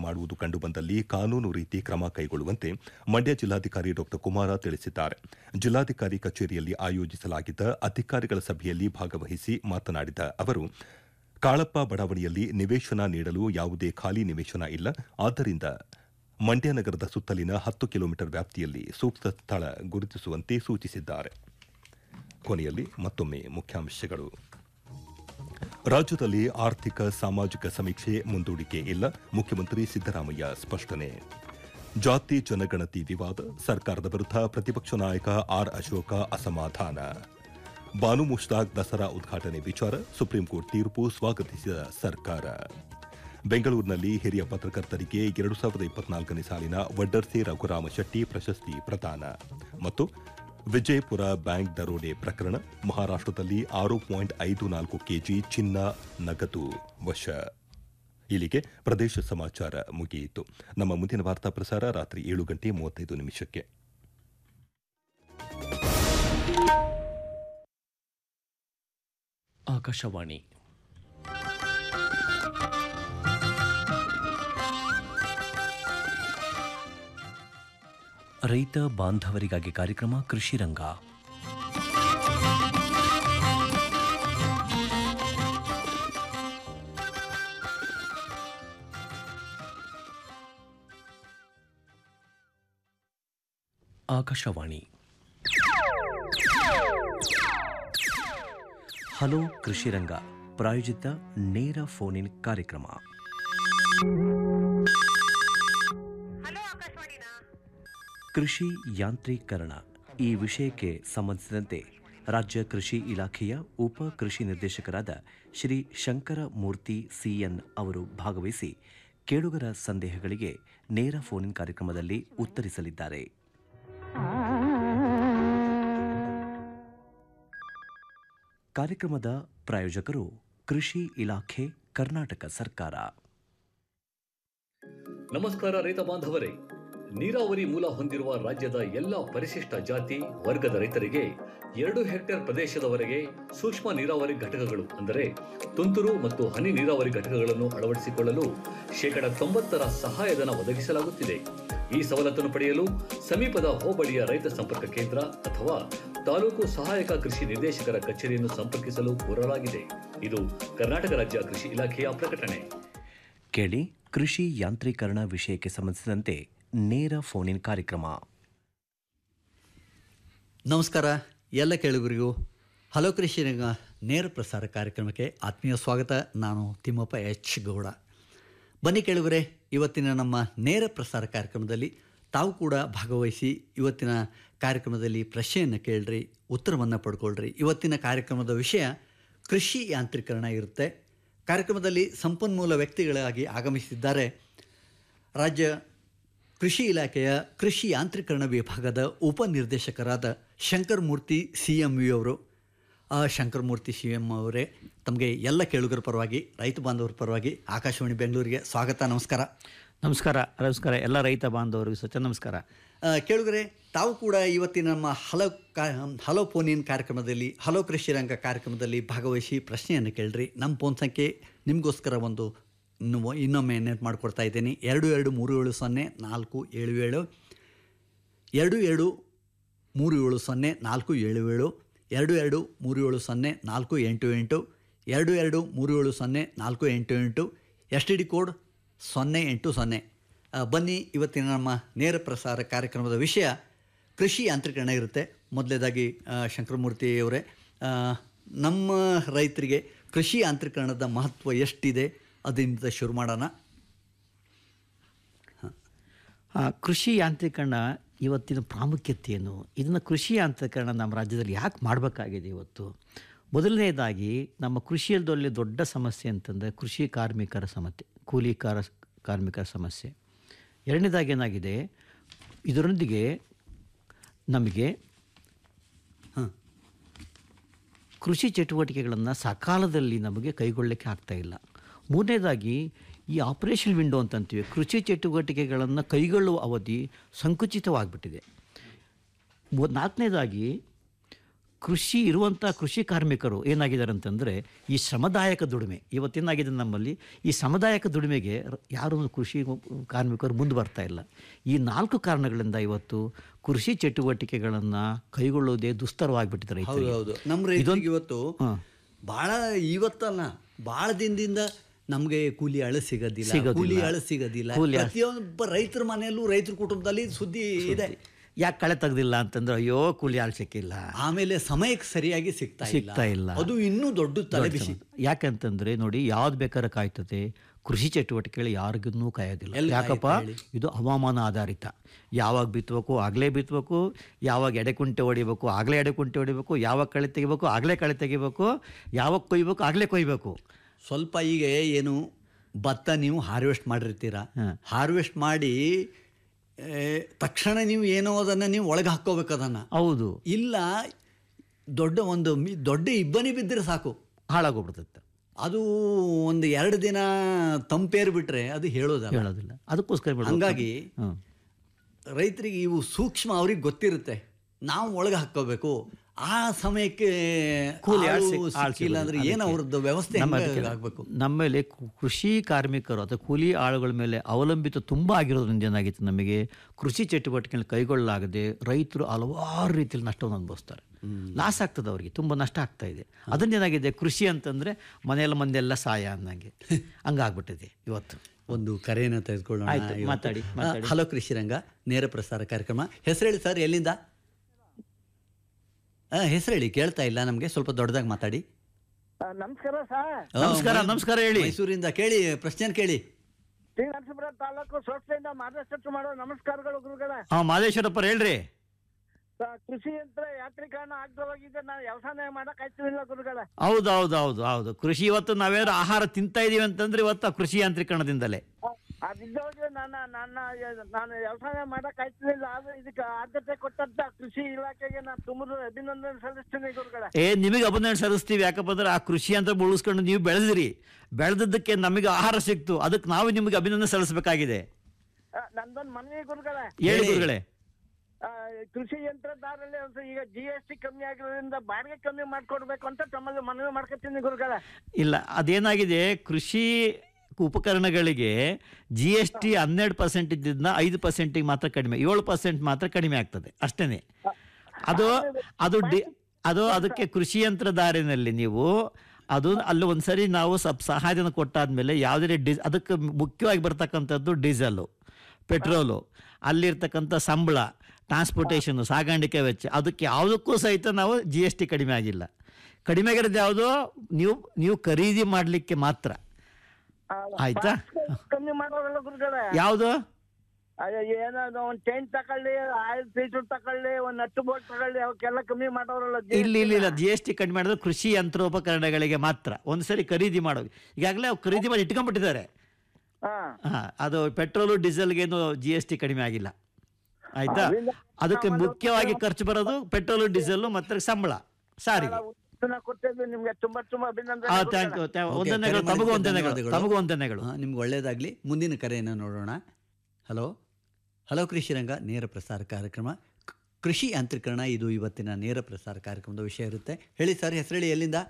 ಮಾಡುವುದು ಕಂಡುಬಂದಲ್ಲಿ ಕಾನೂನು ರೀತಿ ಕ್ರಮ ಕೈಗೊಳ್ಳುವಂತೆ ಮಂಡ್ಯ ಜಿಲ್ಲಾಧಿಕಾರಿ ಡಾ ಕುಮಾರ ತಿಳಿಸಿದ್ದಾರೆ ಜಿಲ್ಲಾಧಿಕಾರಿ ಕಚೇರಿಯಲ್ಲಿ ಆಯೋಜಿಸಲಾಗಿದ್ದ ಅಧಿಕಾರಿಗಳ ಸಭೆಯಲ್ಲಿ ಭಾಗವಹಿಸಿ ಮಾತನಾಡಿದ ಅವರು ಕಾಳಪ್ಪ ಬಡಾವಣೆಯಲ್ಲಿ ನಿವೇಶನ ನೀಡಲು ಯಾವುದೇ ಖಾಲಿ ನಿವೇಶನ ಇಲ್ಲ ಆದ್ದರಿಂದ ಮಂಡ್ಯ ನಗರದ ಸುತ್ತಲಿನ ಹತ್ತು ಕಿಲೋಮೀಟರ್ ವ್ಯಾಪ್ತಿಯಲ್ಲಿ ಸೂಕ್ತ ಸ್ಥಳ ಗುರುತಿಸುವಂತೆ ಸೂಚಿಸಿದ್ದಾರೆ ಕೊನೆಯಲ್ಲಿ ಮತ್ತೊಮ್ಮೆ ಮುಖ್ಯಾಂಶಗಳು ರಾಜ್ಯದಲ್ಲಿ ಆರ್ಥಿಕ ಸಾಮಾಜಿಕ ಸಮೀಕ್ಷೆ ಮುಂದೂಡಿಕೆ ಇಲ್ಲ ಮುಖ್ಯಮಂತ್ರಿ ಸಿದ್ದರಾಮಯ್ಯ ಸ್ಪಷ್ಟನೆ ಜಾತಿ ಜನಗಣತಿ ವಿವಾದ ಸರ್ಕಾರದ ವಿರುದ್ಧ ಪ್ರತಿಪಕ್ಷ ನಾಯಕ ಆರ್ ಅಶೋಕ ಅಸಮಾಧಾನ ಬಾನು ಮುಷ್ತಾಕ್ ದಸರಾ ಉದ್ಘಾಟನೆ ವಿಚಾರ ಸುಪ್ರೀಂಕೋರ್ಟ್ ತೀರ್ಪು ಸ್ವಾಗತಿಸಿದ ಸರ್ಕಾರ ಬೆಂಗಳೂರಿನಲ್ಲಿ ಹಿರಿಯ ಪತ್ರಕರ್ತರಿಗೆ ಎರಡು ಸಾವಿರದ ಇಪ್ಪತ್ನಾಲ್ಕನೇ ಸಾಲಿನ ವಡ್ಡರ್ಸಿ ರಘುರಾಮ ಶೆಟ್ಟಿ ಪ್ರಶಸ್ತಿ ಪ್ರದಾನ ಮತ್ತು ವಿಜಯಪುರ ಬ್ಯಾಂಕ್ ದರೋಡೆ ಪ್ರಕರಣ ಮಹಾರಾಷ್ಟದಲ್ಲಿ ಆರು ಪಾಯಿಂಟ್ ಐದು ನಾಲ್ಕು ಕೆಜಿ ಚಿನ್ನ ನಗದು ವಶ ಇಲ್ಲಿಗೆ ಪ್ರದೇಶ ಸಮಾಚಾರ ಮುಗಿಯಿತು ನಮ್ಮ ಮುಂದಿನ ವಾರ್ತಾ ಪ್ರಸಾರ ರಾತ್ರಿ ಏಳು ಗಂಟೆ ಮೂವತ್ತೈದು ನಿಮಿಷಕ್ಕೆ ಆಕಾಶವಾಣಿ ರೈತ ಬಾಂಧವರಿಗಾಗಿ ಕಾರ್ಯಕ್ರಮ ಕೃಷಿ ರಂಗ ಆಕಾಶವಾಣಿ ಹಲೋ ಕೃಷಿ ರಂಗ ಪ್ರಾಯೋಜಿತ ನೇರ ಫೋನ್ ಇನ್ ಕಾರ್ಯಕ್ರಮ ಕೃಷಿ ಯಾಂತ್ರೀಕರಣ ಈ ವಿಷಯಕ್ಕೆ ಸಂಬಂಧಿಸಿದಂತೆ ರಾಜ್ಯ ಕೃಷಿ ಇಲಾಖೆಯ ಉಪ ಕೃಷಿ ನಿರ್ದೇಶಕರಾದ ಶ್ರೀ ಶಂಕರ ಮೂರ್ತಿ ಸಿಎನ್ ಅವರು ಭಾಗವಹಿಸಿ ಕೇಳುಗರ ಸಂದೇಹಗಳಿಗೆ ನೇರ ಫೋನ್ ಇನ್ ಕಾರ್ಯಕ್ರಮದಲ್ಲಿ ಉತ್ತರಿಸಲಿದ್ದಾರೆ ಕಾರ್ಯಕ್ರಮದ ಪ್ರಾಯೋಜಕರು ಕೃಷಿ ಇಲಾಖೆ ಕರ್ನಾಟಕ ಸರ್ಕಾರ ನಮಸ್ಕಾರ ರೈತ ಬಾಂಧವರೇ ನೀರಾವರಿ ಮೂಲ ಹೊಂದಿರುವ ರಾಜ್ಯದ ಎಲ್ಲ ಪರಿಶಿಷ್ಟ ಜಾತಿ ವರ್ಗದ ರೈತರಿಗೆ ಎರಡು ಹೆಕ್ಟೇರ್ ಪ್ರದೇಶದವರೆಗೆ ಸೂಕ್ಷ್ಮ ನೀರಾವರಿ ಘಟಕಗಳು ಅಂದರೆ ತುಂತುರು ಮತ್ತು ಹನಿ ನೀರಾವರಿ ಘಟಕಗಳನ್ನು ಅಳವಡಿಸಿಕೊಳ್ಳಲು ಶೇಕಡ ತೊಂಬತ್ತರ ಸಹಾಯಧನ ಒದಗಿಸಲಾಗುತ್ತಿದೆ ಈ ಸವಲತ್ತನ್ನು ಪಡೆಯಲು ಸಮೀಪದ ಹೋಬಳಿಯ ರೈತ ಸಂಪರ್ಕ ಕೇಂದ್ರ ಅಥವಾ ತಾಲೂಕು ಸಹಾಯಕ ಕೃಷಿ ನಿರ್ದೇಶಕರ ಕಚೇರಿಯನ್ನು ಸಂಪರ್ಕಿಸಲು ಕೋರಲಾಗಿದೆ ಇದು ಕರ್ನಾಟಕ ರಾಜ್ಯ ಕೃಷಿ ಇಲಾಖೆಯ ಪ್ರಕಟಣೆ ಕೇಳಿ ಕೃಷಿ ಯಾಂತ್ರೀಕರಣ ವಿಷಯಕ್ಕೆ ಸಂಬಂಧಿಸಿದಂತೆ ನೇರ ಫೋನ್ ಇನ್ ಕಾರ್ಯಕ್ರಮ ನಮಸ್ಕಾರ ಎಲ್ಲ ಕೇಳುಗರಿಗೂ ಹಲೋ ಕೃಷಿ ರಂಗ ನೇರ ಪ್ರಸಾರ ಕಾರ್ಯಕ್ರಮಕ್ಕೆ ಆತ್ಮೀಯ ಸ್ವಾಗತ ನಾನು ತಿಮ್ಮಪ್ಪ ಎಚ್ ಗೌಡ ಬನ್ನಿ ಕೇಳುಗರೆ ಇವತ್ತಿನ ನಮ್ಮ ನೇರ ಪ್ರಸಾರ ಕಾರ್ಯಕ್ರಮದಲ್ಲಿ ತಾವು ಕೂಡ ಭಾಗವಹಿಸಿ ಇವತ್ತಿನ ಕಾರ್ಯಕ್ರಮದಲ್ಲಿ ಪ್ರಶ್ನೆಯನ್ನು ಕೇಳ್ರಿ ಉತ್ತರವನ್ನು ಪಡ್ಕೊಳ್ರಿ ಇವತ್ತಿನ ಕಾರ್ಯಕ್ರಮದ ವಿಷಯ ಕೃಷಿ ಯಾಂತ್ರೀಕರಣ ಇರುತ್ತೆ ಕಾರ್ಯಕ್ರಮದಲ್ಲಿ ಸಂಪನ್ಮೂಲ ವ್ಯಕ್ತಿಗಳಾಗಿ ಆಗಮಿಸಿದ್ದಾರೆ ರಾಜ್ಯ ಕೃಷಿ ಇಲಾಖೆಯ ಕೃಷಿ ಯಾಂತ್ರೀಕರಣ ವಿಭಾಗದ ಉಪನಿರ್ದೇಶಕರಾದ Shankar Murthy C M V ಅವರು ಆ ಶಂಕರ್ ಮೂರ್ತಿ ಸಿ ಎಂ ಅವರೇ ತಮಗೆ ಎಲ್ಲ ಕೇಳುಗರ ಪರವಾಗಿ ರೈತ ಬಾಂಧವರ ಪರವಾಗಿ ಆಕಾಶವಾಣಿ ಬೆಂಗಳೂರಿಗೆ ಸ್ವಾಗತ ನಮಸ್ಕಾರ ನಮಸ್ಕಾರ ನಮಸ್ಕಾರ ಎಲ್ಲ ರೈತ ಬಾಂಧವರಿಗೂ ಸತ್ಯ ನಮಸ್ಕಾರ ಆ, ಕೇಳುಗರೆ ತಾವು ಕೂಡ ಇವತ್ತಿನ ನಮ್ಮ ಹಲೋ ಕಾ ಹಲೋ ಫೋನಿನ ಕಾರ್ಯಕ್ರಮದಲ್ಲಿ ಹಲೋ ಕೃಷಿ ರಂಗ ಕಾರ್ಯಕ್ರಮದಲ್ಲಿ ಭಾಗವಹಿಸಿ ಪ್ರಶ್ನೆಯನ್ನು ಕೇಳ್ರಿ ನಮ್ಮ ಫೋನ್ ಸಂಖ್ಯೆ ನಿಮಗೋಸ್ಕರ ಒಂದು ಇನ್ನು ಇನ್ನೊಮ್ಮೆ ನೆನಪು ಮಾಡಿಕೊಡ್ತಾ ಇದ್ದೀನಿ ಎರಡು ಎರಡು ಮೂರು ಏಳು ಸೊನ್ನೆ ನಾಲ್ಕು ಏಳು ಏಳು ಎರಡು ಎರಡು ಮೂರು ಏಳು ಸೊನ್ನೆ ನಾಲ್ಕು ಏಳು ಏಳು ಎರಡು ಎರಡು ಮೂರು ಏಳು ಸೊನ್ನೆ ನಾಲ್ಕು ಎಂಟು ಎಂಟು ಎರಡು ಎರಡು ಮೂರು ಏಳು ಸೊನ್ನೆ ನಾಲ್ಕು ಎಂಟು ಎಂಟು ಎಸ್ ಟಿ ಡಿ ಕೋಡ್ ಸೊನ್ನೆ ಎಂಟು ಸೊನ್ನೆ ಆ, ಬನ್ನಿ ಇವತ್ತಿನ ನಮ್ಮ ನೇರ ಪ್ರಸಾರ ಕಾರ್ಯಕ್ರಮದ ವಿಷಯ ಕೃಷಿ ಯಾಂತ್ರೀಕರಣ ಇರುತ್ತೆ ಮೊದಲೇದಾಗಿ ಶಂಕರಮೂರ್ತಿ ಅವರೇ ಆ, ನಮ್ಮ ರೈತರಿಗೆ ಕೃಷಿ ಯಾಂತ್ರೀಕರಣದ ಮಹತ್ವ ಎಷ್ಟಿದೆ ಅದರಿಂದ ಶುರು ಮಾಡೋಣ ಆ, ಕೃಷಿ ಯಾಂತ್ರೀಕರಣ ಇವತ್ತಿನ ಪ್ರಾಮುಖ್ಯತೆ ಏನು ಇದನ್ನು ಕೃಷಿ ಯಾಂತ್ರೀಕರಣ ನಮ್ಮ ರಾಜ್ಯದಲ್ಲಿ ಯಾಕೆ ಮಾಡಬೇಕಾಗಿದೆ ಇವತ್ತು ಮೊದಲನೇದಾಗಿ ನಮ್ಮ ಕೃಷಿಯಲ್ದಲ್ಲಿ ದೊಡ್ಡ ಸಮಸ್ಯೆ ಅಂತಂದರೆ ಕೃಷಿ ಕಾರ್ಮಿಕರ ಸಮಸ್ಯೆ ಕೂಲಿ ಕಾರ ಕಾರ್ಮಿಕರ ಸಮಸ್ಯೆ ಎರಡನೇದಾಗಿ ಏನಾಗಿದೆ ಇದರೊಂದಿಗೆ ನಮಗೆ ಕೃಷಿ ಚಟುವಟಿಕೆಗಳನ್ನು ಸಕಾಲದಲ್ಲಿ ನಮಗೆ ಕೈಗೊಳ್ಳಲಿಕ್ಕೆ ಆಗ್ತಾ ಇಲ್ಲ ಮೂರನೇದಾಗಿ ಈ ಆಪರೇಷನ್ ವಿಂಡೋ ಅಂತಂತೀವಿ ಕೃಷಿ ಚಟುವಟಿಕೆಗಳನ್ನು ಕೈಗೊಳ್ಳುವ ಅವಧಿ ಸಂಕುಚಿತವಾಗಿಬಿಟ್ಟಿದೆ ಮೂ ನಾಲ್ಕನೇದಾಗಿ ಕೃಷಿ ಇರುವಂಥ ಕೃಷಿ ಕಾರ್ಮಿಕರು ಏನಾಗಿದ್ದಾರೆ ಅಂತಂದರೆ ಈ ಶ್ರಮದಾಯಕ ದುಡಿಮೆ ಇವತ್ತೇನಾಗಿದೆ ನಮ್ಮಲ್ಲಿ ಈ ಶ್ರಮದಾಯಕ ದುಡಿಮೆಗೆ ರ- ಯಾರೂ ಕೃಷಿ ಕಾರ್ಮಿಕರು ಮುಂದೆ ಬರ್ತಾ ಇಲ್ಲ ಈ ನಾಲ್ಕು ಕಾರಣಗಳಿಂದ ಇವತ್ತು ಕೃಷಿ ಚಟುವಟಿಕೆಗಳನ್ನು ಕೈಗೊಳ್ಳುವುದೇ ದುಸ್ತರವಾಗಿಬಿಟ್ಟಿದೆ ಹೌದು ರೈತರಿಗೆ ಹೌದು ನಮ್ಮ ರೈತರಿಗೆ ಇವತ್ತು ಹಾ. ಭಾಳ ಇವತ್ತಲ್ಲ ಭಾಳ ದಿನದಿಂದ ನಮಗೆ ಕೂಲಿ ಆಳು ಸಿಗೋದಿಲ್ಲ ಸಿಗೋದಿಲ್ಲ. ಕೂಲಿ ಆಳು ಸಿಗೋದಿಲ್ಲ ಕೂಲಿ ಆಳು- ಪ್ರತಿಯೊಬ್ಬ ರೈತರ ಮನೆಯಲ್ಲೂ ರೈತರ ಕುಟುಂಬದಲ್ಲಿ ಸುದ್ದಿ ಇದೆ ಯಾಕೆ ಕಳೆ ತೆಗ್ದಿಲ್ಲ ಅಂತಂದ್ರೆ ಅಯ್ಯೋ ಕೂಲಿ ಆಳು ಸಿಕ್ಕಿಲ್ಲ ಆಮೇಲೆ ಸಮಯಕ್ಕೆ ಸರಿಯಾಗಿ ಸಿಗ್ತಾ ಸಿಗ್ತಾ ಇಲ್ಲ. ಅದು ಇನ್ನೂ ದೊಡ್ಡ ತಲೆಬಿಸಿ ಯಾಕಂತಂದ್ರೆ ನೋಡಿ ಯಾವ್ದು ಬೇಕಾದ್ರೆ ಕಾಯ್ತದೆ ಕೃಷಿ ಚಟುವಟಿಕೆಗಳು ಯಾರಿಗೂ ಕಾಯೋದಿಲ್ಲ ಎಲ್ಲಿ ಯಾಕಪ್ಪ ಕಾಯುತ್ತೆ ಹೇಳಿ? ಇದು ಹವಾಮಾನ ಆಧಾರಿತ ಯಾವಾಗ ಬಿತ್ತಬೇಕು ಆಗಲೇ ಬಿತ್ತಬೇಕು ಯಾವಾಗ ಎಡೆಕುಂಟೆ ಹೊಡಿಬೇಕು ಆಗಲೇ ಎಡೆಕುಂಟೆ ಹೊಡಿಬೇಕು ಯಾವಾಗ ಕಳೆ ತೆಗಿಬೇಕು ಆಗಲೇ ಕಳೆ ತೆಗಿಬೇಕು ಯಾವಾಗ ಕೊಯ್ಬೇಕು ಆಗಲೇ ಕೊಯ್ಬೇಕು ಸ್ವಲ್ಪ ಈಗ ಏನು ಭತ್ತ ನೀವು ಹಾರ್ವೆಸ್ಟ್ ಮಾಡಿರ್ತೀರ ಹಾರ್ವೆಸ್ಟ್ ಮಾಡಿ ಏ, ತಕ್ಷಣ ನೀವು ಏನೋ ಅದನ್ನು ನೀವು ಒಳಗೆ ಹಾಕ್ಕೋಬೇಕು ಅದನ್ನು ಹೌದು ಇಲ್ಲ ದೊಡ್ಡ ಒಂದು ಮಿ- ದೊಡ್ಡ ಇಬ್ಬನಿ ಬಿದ್ದರೆ ಸಾಕು ಹಾಳಾಗೋಗ್ಬಿಡ್ತೈತೆ ಅದು ಒಂದು ಎರಡು ದಿನ ತಂಪೇರು ಬಿಟ್ರೆ ಅದು ಹೇಳೋದಲ್ಲ ಹೇಳೋದಿಲ್ಲ ಅದಕ್ಕೋಸ್ಕರ ಬಿಡ್ಬೇಕು. ಹಂಗಾಗಿ ಹ್ಮ್. ರೈತರಿಗೆ ಇವು ಸೂಕ್ಷ್ಮ ಅವ್ರಿಗೆ ಗೊತ್ತಿರುತ್ತೆ ನಾವು ಒಳಗೆ ಹಾಕ್ಕೋಬೇಕು ಆ ಸಮಯಕ್ಕೆ ಕೂಲಿ ಆಳ್ ಆಳು ಸಿಕ್- ಆಳ್ ಸಿಕ್ಕಿಲ್ಲ ಅಂದ್ರೆ ಸಿಗೋದಿಲ್ಲ. ಏನು ಅವ್ರದ್ದು ವ್ಯವಸ್ಥೆ ನಮ್ಮ ಹೆಂಗೆ ಅದಕ್ಕೆ ಆಗಬೇಕು ನಮ್ಮಲ್ಲಿ ಕು- ಕೃಷಿ ಕಾರ್ಮಿಕರು ಅಥವಾ ಕೂಲಿ ಆಳುಗಳ ಮೇಲೆ ಅವಲಂಬಿತ ತುಂಬ ಆಗಿರೋದ್ರಿಂದ ಏನಾಗಿತ್ತು ನಮಗೆ ಕೃಷಿ ಚಟುವಟಿಕೆಗಳು ಕೈಗೊಳ್ಳಲಾಗದೆ ರೈತರು ಹಲವಾರು ರೀತಿಯಲ್ಲಿ ನಷ್ಟವನ್ನು ಅನುಭವಿಸ್ತಾರೆ ಲಾಸ್ ಆಗ್ತದೆ ಅವರಿಗೆ ತುಂಬ ನಷ್ಟ ಆಗ್ತಾ ಇದೆ ಅದನ್ನೇನಾಗಿದೆ ಕೃಷಿ ಅಂತಂದರೆ ಮನೆಯಲ್ಲ ಮಂದೆಲ್ಲ ಸಾಯ ಅನ್ನಂಗೆ ಹಂಗಾಗ್ಬಿಟ್ಟಿದೆ ಇವತ್ತು ಒಂದು ಕರೆಯನ್ನು ತೆಗೆದುಕೊಳ್ಳೋಣ ಆಯ್ತು, ಇವತ್ತು. ಮಾತಾಡಿ, ಆ, ಮಾತಾಡಿ. ಹಲೋ ಕೃಷಿರಂಗ ನೇರ ಪ್ರಸಾರ ಕಾರ್ಯಕ್ರಮ ಹೆಸರು ಹೇಳಿ ಸರ್ ಎಲ್ಲಿಂದ ಆ, ಹೆಸರು ಹೇಳಿ ಕೇಳ್ತಾ ಇಲ್ಲ ನಮಗೆ ಸ್ವಲ್ಪ ದೊಡ್ಡದಾಗಿ ಮಾತಾಡಿ ಆ, ನಮಸ್ಕಾರ ಸರ್ ಆ, ನಮಸ್ಕಾರ, ಮೈ- ನಮಸ್ಕಾರ ಹೇಳಿ. ಮೈಸೂರಿಂದ ಕೇಳಿ ಪ್ರಶ್ನೆ ಕೇಳಿ ಶ್ರೀ ನರಸೀಪುರ ತಾಲೂಕು ಸಂಸ್ಥೆಯಿಂದ ಮಾರ್ಗದರ್ಶನ ಮಾಡೋ ನಮಸ್ಕಾರಗಳು ಗುರುಗಳ ಹಾಂ ಮಾದೇಶ್ವರಪ್ಪರ ಹೇಳ್ರಿ ಆ, ಕೃಷಿ ಯಂತ್ರ ಯಾತ್ರೀಕರಣ ಆಗ್ದವಾಗಿದೆ ನಾವು ವ್ಯವಸಾಯ ಮಾಡಕ್ ಆಯ್ತಿಲ್ಲ ಗುರುಗಳ ಹೌದು ಹೌದು ಹೌದು ಹೌದು ಕೃಷಿ ಇವತ್ತು ನಾವೇನಾದ್ರು ಆಹಾರ ತಿಂತಾ ಇದೀವಿ ಅಂತಂದ್ರೆ ಇವತ್ತು ಆ ಕೃಷಿ ಯಾಂತ್ರೀಕರಣದಿಂದಲೇ ಅದಿದ್ದೋಗಿ ನನ್ನ ನನ್ನ ನಾನು ವ್ಯವಸಾಯ ಮಾಡಕ್ ಆಯ್ತಿಲ್ಲ ಆದ್ರೆ ಇದಕ್ಕೆ ಆದ್ಯತೆ ಕೊಟ್ಟಂತ ಕೃಷಿ ಇಲಾಖೆಗೆ ನಾನು ತುಂಬ ಅಭಿನಂದನೆ ಸಲ್ಲಿಸ್ತೀನಿ ಗುರುಗಳ ಏ ನಿಮಗೆ ಅಭಿನಂದನೆ ಸಲ್ಲಿಸ್ತೀವಿ ಯಾಕಪ್ಪ ಅಂದ್ರೆ ಆ ಕೃಷಿ ಅಂತ ಉಳಿಸ್ಕೊಂಡು ನೀವು ಬೆಳೆದಿರಿ ಬೆಳೆದದ್ದಕ್ಕೆ ನಮಗೆ ಆಹಾರ ಸಿಕ್ತು ಅದಕ್ಕೆ ನಾವು ನಿಮಗೆ ಅಭಿನಂದನೆ ಸಲ್ಲಿಸಬೇಕಾಗಿದೆ ಆ, ನಂದೊಂದು ಮನವಿ ಗುರುಗಳ ಹೇಳಿ ಹೇಳಿ. ಗುರುಗಳೇ ಆ, ಕೃಷಿ ಯಂತ್ರದಾರಲ್ಲಿ ಒಂದು ಈಗ ಜಿ ಎಸ್ ಟಿ ಕಮ್ಮಿ ಆಗಿರೋದ್ರಿಂದ ಬಾಡಿಗೆ ಕಮ್ಮಿ ಮಾಡ್ಕೊಡ್ಬೇಕು ಅಂತ ತಮ್ಮಲ್ಲಿ ಮನವಿ ಮಾಡ್ಕೊತೀನಿ ಗುರುಗಳ ಇಲ್ಲ ಅದೇನಾಗಿದೆ ಕೃಷಿ ಉಪಕರಣಗಳಿಗೆ ಜಿ ಎಸ್ ಟಿ ಹನ್ನೆರಡು ಪರ್ಸೆಂಟ್ ಇದ್ದಿದ್ದನ್ನ ಐದು ಪರ್ಸೆಂಟಿಗೆ ಮಾತ್ರ ಕಡಿಮೆ ಏಳು ಪರ್ಸೆಂಟ್ ಮಾತ್ರ ಕಡಿಮೆ ಆಗ್ತದೆ ಅಷ್ಟೇ ಅದು ಅದು ಡಿ ಅದು ಅದಕ್ಕೆ ಕೃಷಿ ಯಂತ್ರಧಾರಿನಲ್ಲಿ ನೀವು ಅದು ಅಲ್ಲಿ ಒಂದ್ಸರಿ ನಾವು ಸ್ವಲ್ಪ ಸಹಾಯಧನ ಕೊಟ್ಟಾದ್ಮೇಲೆ ಯಾವುದೇ ಡಿಸ್ ಅದಕ್ಕೆ ಮುಖ್ಯವಾಗಿ ಬರ್ತಕ್ಕಂಥದ್ದು ಡೀಸೆಲು ಪೆಟ್ರೋಲು ಅಲ್ಲಿರ್ತಕ್ಕಂಥ ಸಂಬಳ ಟ್ರಾನ್ಸ್ಪೋರ್ಟೇಷನ್ ಸಾಗಾಣಿಕೆ ವೆಚ್ಚ ಅದಕ್ಕೆ ಯಾವುದಕ್ಕೂ ಸಹಿತ ನಾವು ಜಿ ಎಸ್ ಟಿ ಕಡಿಮೆ ಆಗಿಲ್ಲ ಕಡಿಮೆ ಆಗಿರೋದು ಯಾವುದು ನೀವು ನೀವು ಖರೀದಿ ಮಾಡಲಿಕ್ಕೆ ಮಾತ್ರ ಆ, ಆಯ್ತಾ? parts ಕಮ್ಮಿ ಮಾಡೋರಲ್ಲ ಗುರುಗಳ ಯಾವುದು ಅಯ್ಯೋ ಏನೋ ಒಂದ್ ಚೈನ್ ತಕೊಳ್ಳಿ ಆಯಿಲ್ ಫಿಲ್ಟರ್ ತಕೊಳ್ಳಿ ಒಂದ್ ನಟ್ಟು ಬೋಲ್ಟ್ ತಗೊಳ್ಳಿ ಅವಕ್ಕೆಲ್ಲ ಕಮ್ಮಿ ಮಾಡೋರಲ್ಲ ಜಿ- ಇಲ್ಲ ಇಲ್ಲ ಇಲ್ಲ ಜಿ ಎಸ್ ಟಿ ಕಡಿಮೆ ಮಾಡಿದ್ರೆ ಕೃಷಿ ಯಂತ್ರೋಪಕರಣಗಳಿಗೆ ಮಾತ್ರ ಒಂದ್ಸರಿ ಖರೀದಿ ಮಾಡೋ ಈಗಾಗಲೇ ಅವ್ರು ಖರೀದಿ ಮಾಡಿ ಇಟ್ಕೊಂಡ್ಬಿಟ್ಟಿದ್ದಾರೆ ಹಾ ಹಾಂ ಅದು ಪೆಟ್ರೋಲು ಡೀಸೆಲ್ಗೇನು ಜಿ ಎಸ್ ಟಿ ಕಡಿಮೆ ಆಗಿಲ್ಲ ಆಯ್ತಾ ಅದ್ರಿಂದ ಅದಕ್ಕೆ ಮುಖ್ಯವಾಗಿ ಖರ್ಚು ಬರೋದು ಪೆಟ್ರೋಲು ಡೀಸೆಲ್ಲು ಮತ್ತು ಸಂಬಳ ಸಾರಿಗೆ ಉತ್ತರ ಕೊಟ್ಟಿದ್ದು ನಿಮ್ಗೆ ತುಂಬಾ ತುಂಬಾ ಅಭಿನಂದನೆ ಆ ಗುರುಗಳೇ. ಥ್ಯಾಂಕ್ ಯು ಓಕೆ, ವಂದನೆಗಳು ಕರೆ ತಮಗೂ ಮಾಡಿದ್ದಕ್ಕೆ ವಂದನೆಗಳು ಧನ್ಯವಾದಗಳು. ತಮಗೂ ವಂದನೆಗಳು ಹಾಂ ನಿಮ್ಗೆ ಒಳ್ಳೆಯದಾಗಲಿ ಮುಂದಿನ ಕರೆಯನ್ನು ನೋಡೋಣ ಹಲೋ ಹಲೋ ಕೃಷಿರಂಗ ನೇರ ಪ್ರಸಾರ ಕಾರ್ಯಕ್ರಮ ಕ್- ಕೃಷಿ ಯಾಂತ್ರೀಕರಣ ಇದು ಇವತ್ತಿನ ನೇರ ಪ್ರಸಾರ ಕಾರ್ಯಕ್ರಮದ ವಿಷಯ ಇರುತ್ತೆ ಹೇಳಿ ಸರ್ ಹೆಸರು ಹೇಳಿ ಎಲ್ಲಿಂದ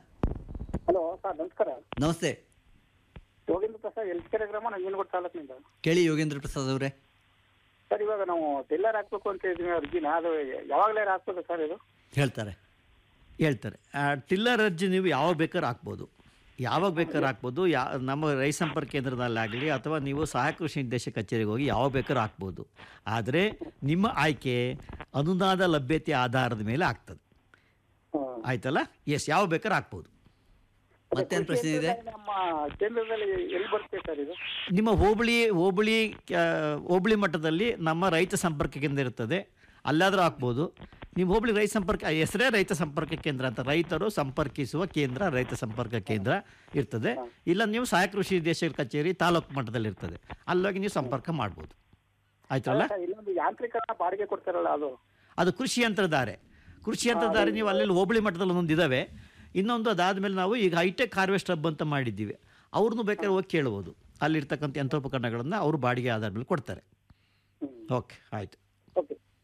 ಹಲೋ ಸರ್ ನಮಸ್ಕಾರ ನಮಸ್ತೆ ಯೋಗೇಂದ್ರ ಪ್ರಸಾದ್ ಎಲ್ಕೆರೆ ಗ್ರಾಮ ನಂಜನಗೂಡು ತಾಲೂಕಿನಿಂದ ಕೇಳಿ ಯೋಗೇಂದ್ರ ಪ್ರಸಾದ್ ಅವರೇ ಸರ್ ಇವಾಗ ನಾವು ಟೆಲ್ಲರ್ ಹಾಕ್ಬೇಕು ಅಂತ ಇದ್ದೀವಿ ಅರ್ಜಿನ ಅದು ಯಾವಾಗಲೇ ಹಾಕ್ಬೇಕು ಸರ್ ಇದು ಹೇಳ್ತಾರೆ ಹೇಳ್ತಾರೆ ಆ ಟಿಲ್ಲರ್ ಅರ್ಜಿ ನೀವು ಯಾವಾಗ ಬೇಕಾದ್ರೂ ಹಾಕ್ಬೋದು ಯಾವಾಗ ಬೇಕಾದ್ರೂ ಹಾಕ್ಬೋದು ಯಾ ನಮ್ಮ ರೈತ ಸಂಪರ್ಕ ಕೇಂದ್ರದಲ್ಲಾಗಲಿ ಅಥವಾ ನೀವು ಸಹಾಯಕ ಕೃಷಿ ನಿರ್ದೇಶಕ ಕಚೇರಿಗೆ ಹೋಗಿ ಯಾವಾಗ ಬೇಕಾದ್ರೂ ಹಾಕ್ಬೋದು ಆದರೆ ನಿಮ್ಮ ಆಯ್ಕೆ ಅನುದಾನದ ಲಭ್ಯತೆ ಆಧಾರದ ಮೇಲೆ ಆಗ್ತದೆ ಆಯ್ತಲ್ಲ ಎಸ್ ಯಾವ ಬೇಕಾದ್ರೂ ಹಾಕ್ಬೋದು ಮತ್ತೇನು ಪ್ರಶ್ನೆ ಇದೆ ನಮ್ಮ ಕೇಂದ್ರದಲ್ಲಿ ಎಲ್ಲಿ ಬರುತ್ತೆ ಸರ್ ಇದು ನಿಮ್ಮ ಹೋಬಳಿ ಹೋಬಳಿ ಆ, ಹೋಬಳಿ ಮಟ್ಟದಲ್ಲಿ ನಮ್ಮ ರೈತ ಸಂಪರ್ಕ ಕೇಂದ್ರ ಇರ್ತದೆ ಅಲ್ಲಾದರೂ ಹಾಕ್ಬೋದು ನಿಮ್ಮ ಹೋಬಳಿ ರೈತ ಸಂಪರ್ಕ ಹೆಸರೇ ರೈತ ಸಂಪರ್ಕ ಕೇಂದ್ರ ಅಂತ ರೈತರು ಸಂಪರ್ಕಿಸುವ ಕೇಂದ್ರ ರೈತ ಸಂಪರ್ಕ ಕೇಂದ್ರ ಇರ್ತದೆ ಇಲ್ಲ ನೀವು ಸಹಾಯಕ ಕೃಷಿ ನಿರ್ದೇಶಕರ ಕಚೇರಿ ತಾಲೂಕು ಮಟ್ಟದಲ್ಲಿ ಇರ್ತದೆ ಅಲ್ಲೋಗಿ ನೀವು ಸಂಪರ್ಕ ಮಾಡ್ಬೋದು ಆಯ್ತಲ್ಲ ಸರ್, ಇಲ್ಲೊಂದು ಯಾಂತ್ರಿಕರಣ ಬಾಡಿಗೆ ಕೊಡ್ತಾರಲ್ಲ ಅದು ಅದು ಕೃಷಿ ಯಂತ್ರಧಾರೆ ಕೃಷಿ ಯಂತ್ರಧಾರೆ ನೀವು ಅಲ್ಲಿ ಹೋಬಳಿ ಮಟ್ಟದಲ್ಲಿ ಒಂದೊಂದು ಇದ್ದಾವೆ ಇನ್ನೊಂದು ಅದಾದಮೇಲೆ ನಾವು ಈಗ ಹೈಟೆಕ್ ಹಾರ್ವೆಸ್ಟ್ ಹಬ್ ಅಂತ ಮಾಡಿದ್ದೀವಿ ಅವ್ರನ್ನೂ ಬೇಕಾದ್ರೆ ಹೋಗಿ ಕೇಳ್ಬೋದು ಅಲ್ಲಿರ್ತಕ್ಕಂಥ ಯಂತ್ರೋಪಕರಣಗಳನ್ನು ಅವರು ಬಾಡಿಗೆ ಆಧಾರ ಮೇಲೆ ಕೊಡ್ತಾರೆ ಓಕೆ ಆಯಿತು ಓಕೆ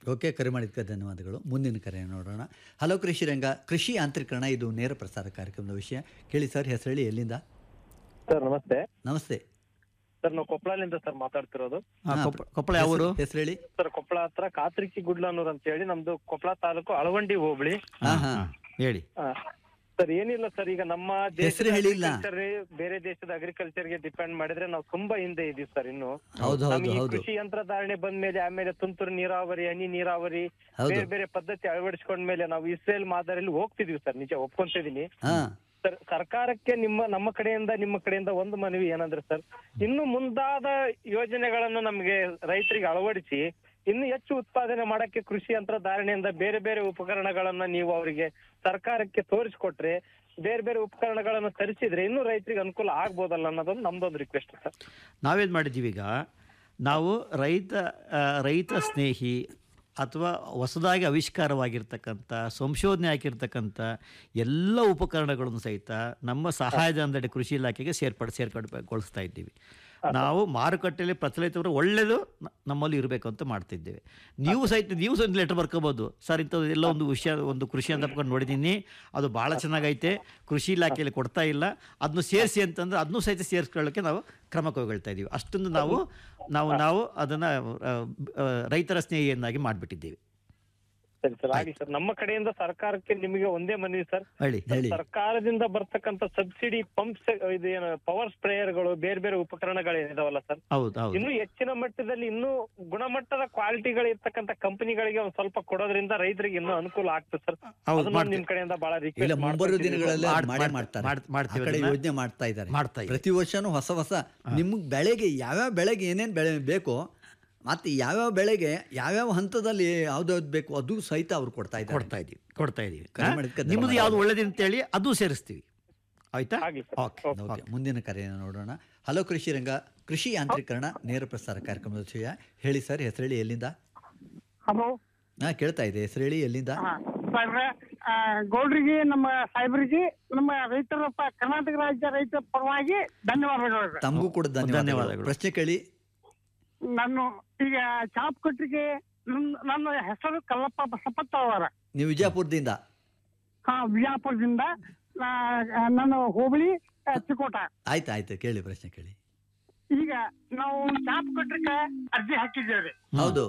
ಓಕೆ ಕರೆ ಮಾಡಿದ್ದಕ್ಕೆ ಧನ್ಯವಾದಗಳು ಮುಂದಿನ ಕರೆ ನೋಡೋಣ ಹಲೋ ಕೃಷಿ ರಂಗ ಕೃಷಿ ಯಾಂತ್ರೀಕರಣ ಇದು ನೇರ ಪ್ರಸಾರ ಕಾರ್ಯಕ್ರಮದ ವಿಷಯ ಕೇಳಿ ಸರ್ ಹೆಸರು ಹೇಳಿ ಎಲ್ಲಿಂದ ಸರ್ ನಮಸ್ತೆ ನಮಸ್ತೆ ಸರ್ ನಾವು ಕೊಪ್ಪಳದಿಂದ ಸರ್ ಮಾತಾಡ್ತಿರೋದು ಹಾ, ಕೊಪ್ಪ- ಕೊಪ್ಪಳ ಯಾವ ಊರು ಹೆಸರು ಹೇಳಿ ಸರ್ ಕೊಪ್ಪಳ ಹತ್ರ ಕಾತ್ರಿಕಿ ಗುಡ್ಲನೂರ್ ಅಂತ ಹೇಳಿ ನಮ್ದು ಕೊಪ್ಪಳ ತಾಲೂಕು ಅಳವಂಡಿ ಹೋಬಳಿ ಹಾ ಹಾ ಹೇಳಿ ಆ, ಸರ್ ಏನಿಲ್ಲ ಸರ್ ಈಗ ನಮ್ಮ ಹೆಸ್ರು ಹೇಳಿಲ್ಲ. agriculture ಬೇರೆ ದೇಶದ ಅಗ್ರಿಕಲ್ಚರ್ ಗೆ ಡಿಪೆಂಡ್ ಮಾಡಿದ್ರೆ ನಾವು ತುಂಬಾ ಹಿಂದೆ ಇದೀವಿ ಸರ್ ಇನ್ನು ಹೌದು ಹೌದು ನಮಗೆ ಈ ಹೌದು ಕೃಷಿ ಯಂತ್ರಧಾರಣೆ ಬಂದ್ಮೇಲೆ ಆಮೇಲೆ ತುಂತುರು ನೀರಾವರಿ ಹನಿ ನೀರಾವರಿ ಹೌದು. ಬೇರೆ ಬೇರೆ ಪದ್ಧತಿ ಅಳವಡಿಸ್ಕೊಂಡ್ಮೇಲೆ ನಾವು ಇಸ್ರೇಲ್ ಮಾದರಿಯಲ್ಲಿ ಹೋಗ್ತಿದೀವಿ ಸರ್ ನಿಜ ಒಪ್ಕೊಂತಿದೀನಿ ಹಾ ಸರ್ ಸರ್ಕಾರಕ್ಕೆ ನಿಮ್ಮ ನಮ್ಮ ಕಡೆಯಿಂದ ನಿಮ್ಮ ಕಡೆಯಿಂದ ಒಂದು ಮನವಿ ಏನಂದ್ರೆ ಸರ್ ಇನ್ನು ಮುಂದಾದ ಯೋಜನೆಗಳನ್ನು ನಮಗೆ ರೈತರಿಗೆ ಅಳವಡಿಸಿ ಇನ್ನು ಹೆಚ್ಚು ಉತ್ಪಾದನೆ ಮಾಡಕ್ಕೆ ಕೃಷಿ ಯಂತ್ರಧಾರಣೆಯಿಂದ ಬೇರೆ ಬೇರೆ ಉಪಕರಣಗಳನ್ನ ನೀವು ಅವರಿಗೆ ಸರ್ಕಾರಕ್ಕೆ ತೋರಿಸ್ಕೊಟ್ರೆ ಬೇರೆ ಬೇರೆ ಉಪಕರಣಗಳನ್ನು ತರಿಸಿದ್ರೆ ಇನ್ನೂ ರೈತರಿಗೆ ಅನುಕೂಲ ಆಗ್ಬೋದಲ್ಲ ಅನ್ನೋದೊಂದು ನಮ್ದೊಂದು ರಿಕ್ವೆಸ್ಟ್ ಸರ್ ನಾವೇನು ಮಾಡಿದ್ದೀವಿ ಈಗ ನಾವು ರೈತ ಆ, ರೈತ ಸ್ನೇಹಿ ಅಥವಾ ಹೊಸದಾಗಿ ಆವಿಷ್ಕಾರವಾಗಿರ್ತಕ್ಕಂಥ ಸಂಶೋಧನೆ ಆಗಿರ್ತಕ್ಕಂಥ ಎಲ್ಲ ಉಪಕರಣಗಳನ್ನು ಸಹಿತ ನಮ್ಮ ಸಹಾಯಧನದಡಿ ಕೃಷಿ ಇಲಾಖೆಗೆ ಸೇರ್ಪಡೆ ಸೇರ್ಪಡೆಗೊಳಿಸ್ತಾ ಇದ್ದೀವಿ ನಾವು ಮಾರುಕಟ್ಟೆಯಲ್ಲಿ ಪ್ರಚಲಿತವರು ಒಳ್ಳೆಯದು ನ- ನಮ್ಮಲ್ಲಿ ಇರಬೇಕು ಅಂತ ಮಾಡ್ತಿದ್ದೇವೆ ನೀವು ಸಹಿತ ನೀವು ಸಹಿತ ಲೆಟರ್ ಬರ್ಕೋಬೋದು ಸರ್ ಇಂಥದ್ದು ಎಲ್ಲ ಒಂದು ವಿಷಯ ಒಂದು ಕೃಷಿ ಅಂತ ಬರ್ಕೊಂಡು ನೋಡಿದ್ದೀನಿ ಅದು ಭಾಳ ಚೆನ್ನಾಗೈತೆ ಕೃಷಿ ಇಲಾಖೆಯಲ್ಲಿ ಕೊಡ್ತಾ ಇಲ್ಲ ಅದನ್ನು ಸೇರಿಸಿ ಅಂತಂದ್ರೆ ಅದನ್ನೂ ಸಹಿತ ಸೇರಿಸ್ಕೊಳ್ಳೋಕ್ಕೆ ನಾವು ಕ್ರಮ ಕೈಗೊಳ್ತಾ ಇದ್ದೀವಿ ಅಷ್ಟೊಂದು ನಾವು ನಾವು ನಾವು ಅದನ್ನು ರೈತರ ಸ್ನೇಹಿಯನ್ನಾಗಿ ಮಾಡಿಬಿಟ್ಟಿದ್ದೀವಿ ಸರಿ ಸರ್ ಆಗಲಿ ಸರ್ ನಮ್ಮ ಕಡೆಯಿಂದ ಸರ್ಕಾರಕ್ಕೆ ನಿಮಗೆ ಒಂದೇ ಮನವಿ ಸರ್ ಹೇಳಿ ಹೇಳಿ ಸರ್ಕಾರದಿಂದ ಬರ್ತಕ್ಕಂಥ ಸಬ್ಸಿಡಿ ಪಂಪ್ಸ್ ಇದು ಏನು ಪವರ್ ಸ್ಪ್ರೇಯರ್ಗಳು ಬೇರೆ ಬೇರೆ ಉಪಕರಣಗಳು ಏನಿದಾವಲ್ಲ ಸರ್ ಹೌದು ಹೌದು ಇನ್ನು ಹೆಚ್ಚಿನ ಮಟ್ಟದಲ್ಲಿ ಇನ್ನೂ ಗುಣಮಟ್ಟದ ಕ್ವಾಲಿಟಿಗಳು ಇರ್ತಕ್ಕಂಥ ಕಂಪನಿಗಳಿಗೆ ಒಂದ್ ಸ್ವಲ್ಪ ಕೊಡೋದ್ರಿಂದ ರೈತರಿಗೆ ಇನ್ನೂ ಅನುಕೂಲ ಆಗ್ತದೆ ಸರ್ ಹೌದು, ಅದನ್ನ ಮಾಡ್ತೀವಿ. ನಿಮ್ ಕಡೆಯಿಂದ ಬಹಳ ಇಲ್ಲ ರಿಕ್ವೆಸ್ಟ್ ಮುಂಬರುವ ದಿನಗಳಲ್ಲಿ ಮಾಡ್- ಮಾಡೇ ಮಾಡ್- ಮಾಡ್ತಾರೆ ಮಾಡ್- ಮಾಡ್ತೀವಿ ಆ ಕಡೆ ಅದನ್ನ. ಯೋಜನೆ ಮಾಡ್ತಾ ಇದ್ದಾರೆ ಮಾಡ್ತಾ ಇದ್ದಾರೆ. ಪ್ರತಿ ವರ್ಷನೂ ಹೊಸ ಹೊಸ ನಿಮ್ಗೆ ಬೆಳೆಗೆ ಯಾವ್ಯಾವ ಬೆಳೆಗೆ ಏನೇನು ಬೆಳೆ ಬೇಕೋ ಮತ್ತು ಯಾವ್ಯಾವ ಬೆಳೆಗೆ ಯಾವ್ಯಾವ ಹಂತದಲ್ಲಿ ಯಾವ್ದಾವ್ದು ಬೇಕು ಅದು ಸಹಿತ ಅವ್ರು ಕೊಡ್ತಾ ಇದ್ದಾರೆ ಕೊಡ್ತಾ ಇದ್ದೀವಿ ಕೊಡ್ತಾ ಇದ್ದೀವಿ ಕರೆ ಮಾಡಿದ್ದಕ್ಕೆ ನಿಮ್ಮದು ಧನ್ಯವಾದ. ಯಾವುದು ಒಳ್ಳೇದು ಅಂತೇಳಿ ಅದು ಸೇರಿಸ್ತೀವಿ ಆಯ್ತಾ ಆಗ್ಲಿ ಸರ್. ಓಕೆ ಓಕೆ ಮುಂದಿನ ಕರೆಯನ್ನು ನೋಡೋಣ ಹಲೋ ಕೃಷಿ ರಂಗ ಕೃಷಿ ಯಾಂತ್ರೀಕರಣ ನೇರ ಪ್ರಸಾರ ಕಾರ್ಯಕ್ರಮದ ವಿಷಯ ಹೇಳಿ ಸರ್ ಹೆಸರು ಹೇಳಿ ಎಲ್ಲಿಂದ ಹಲೋ ಹಾ ಕೇಳ್ತಾ ಇದೆ ಹೆಸರು ಹೇಳಿ ಎಲ್ಲಿಂದ ಸಾಹೇಬ್ರೆ ಆ, ಗೌಡ್ರಿಗೆ ನಮ್ಮ ಸಾಹೇಬರಿಗೆ ನಮ್ಮ ರೈತರ ಪ- ಕರ್ನಾಟಕ ರಾಜ್ಯ ರೈತರ ಪರವಾಗಿ ಧನ್ಯವಾದಗಳು ತಮಗೂ ಕೂಡ ಧನ್ಯವಾದಗಳು ಧನ್ಯವಾದಗಳು. ಪ್ರಶ್ನೆ ಕೇಳಿ ನಾನು ಈಗ ಚಾಪ್ ಕೊಟ್ರಿಗೆ ನನ್ನ ನನ್ನ ಹೆಸರು ಕಲ್ಲಪ್ಪ ಬಸಪ್ಪತ್ತ ಅವರ ನೀವು ವಿಜಯಪುರದಿಂದ ಹಾ ವಿಜಯಪುರದಿಂದ ನಾ- ನಾನು ಹೋಬಳಿ ಆ, ಚಿಕ್ಕೋಟ ಆಯ್ತು ಆಯ್ತು ಕೇಳಿ ಪ್ರಶ್ನೆ ಕೇಳಿ ಈಗ ನಾವು ಚಾಪ್ ಕಟ್ರಿಕೆ ಅರ್ಜಿ ಹಾಕಿದ್ದೇವ್ರಿ ಹೌದು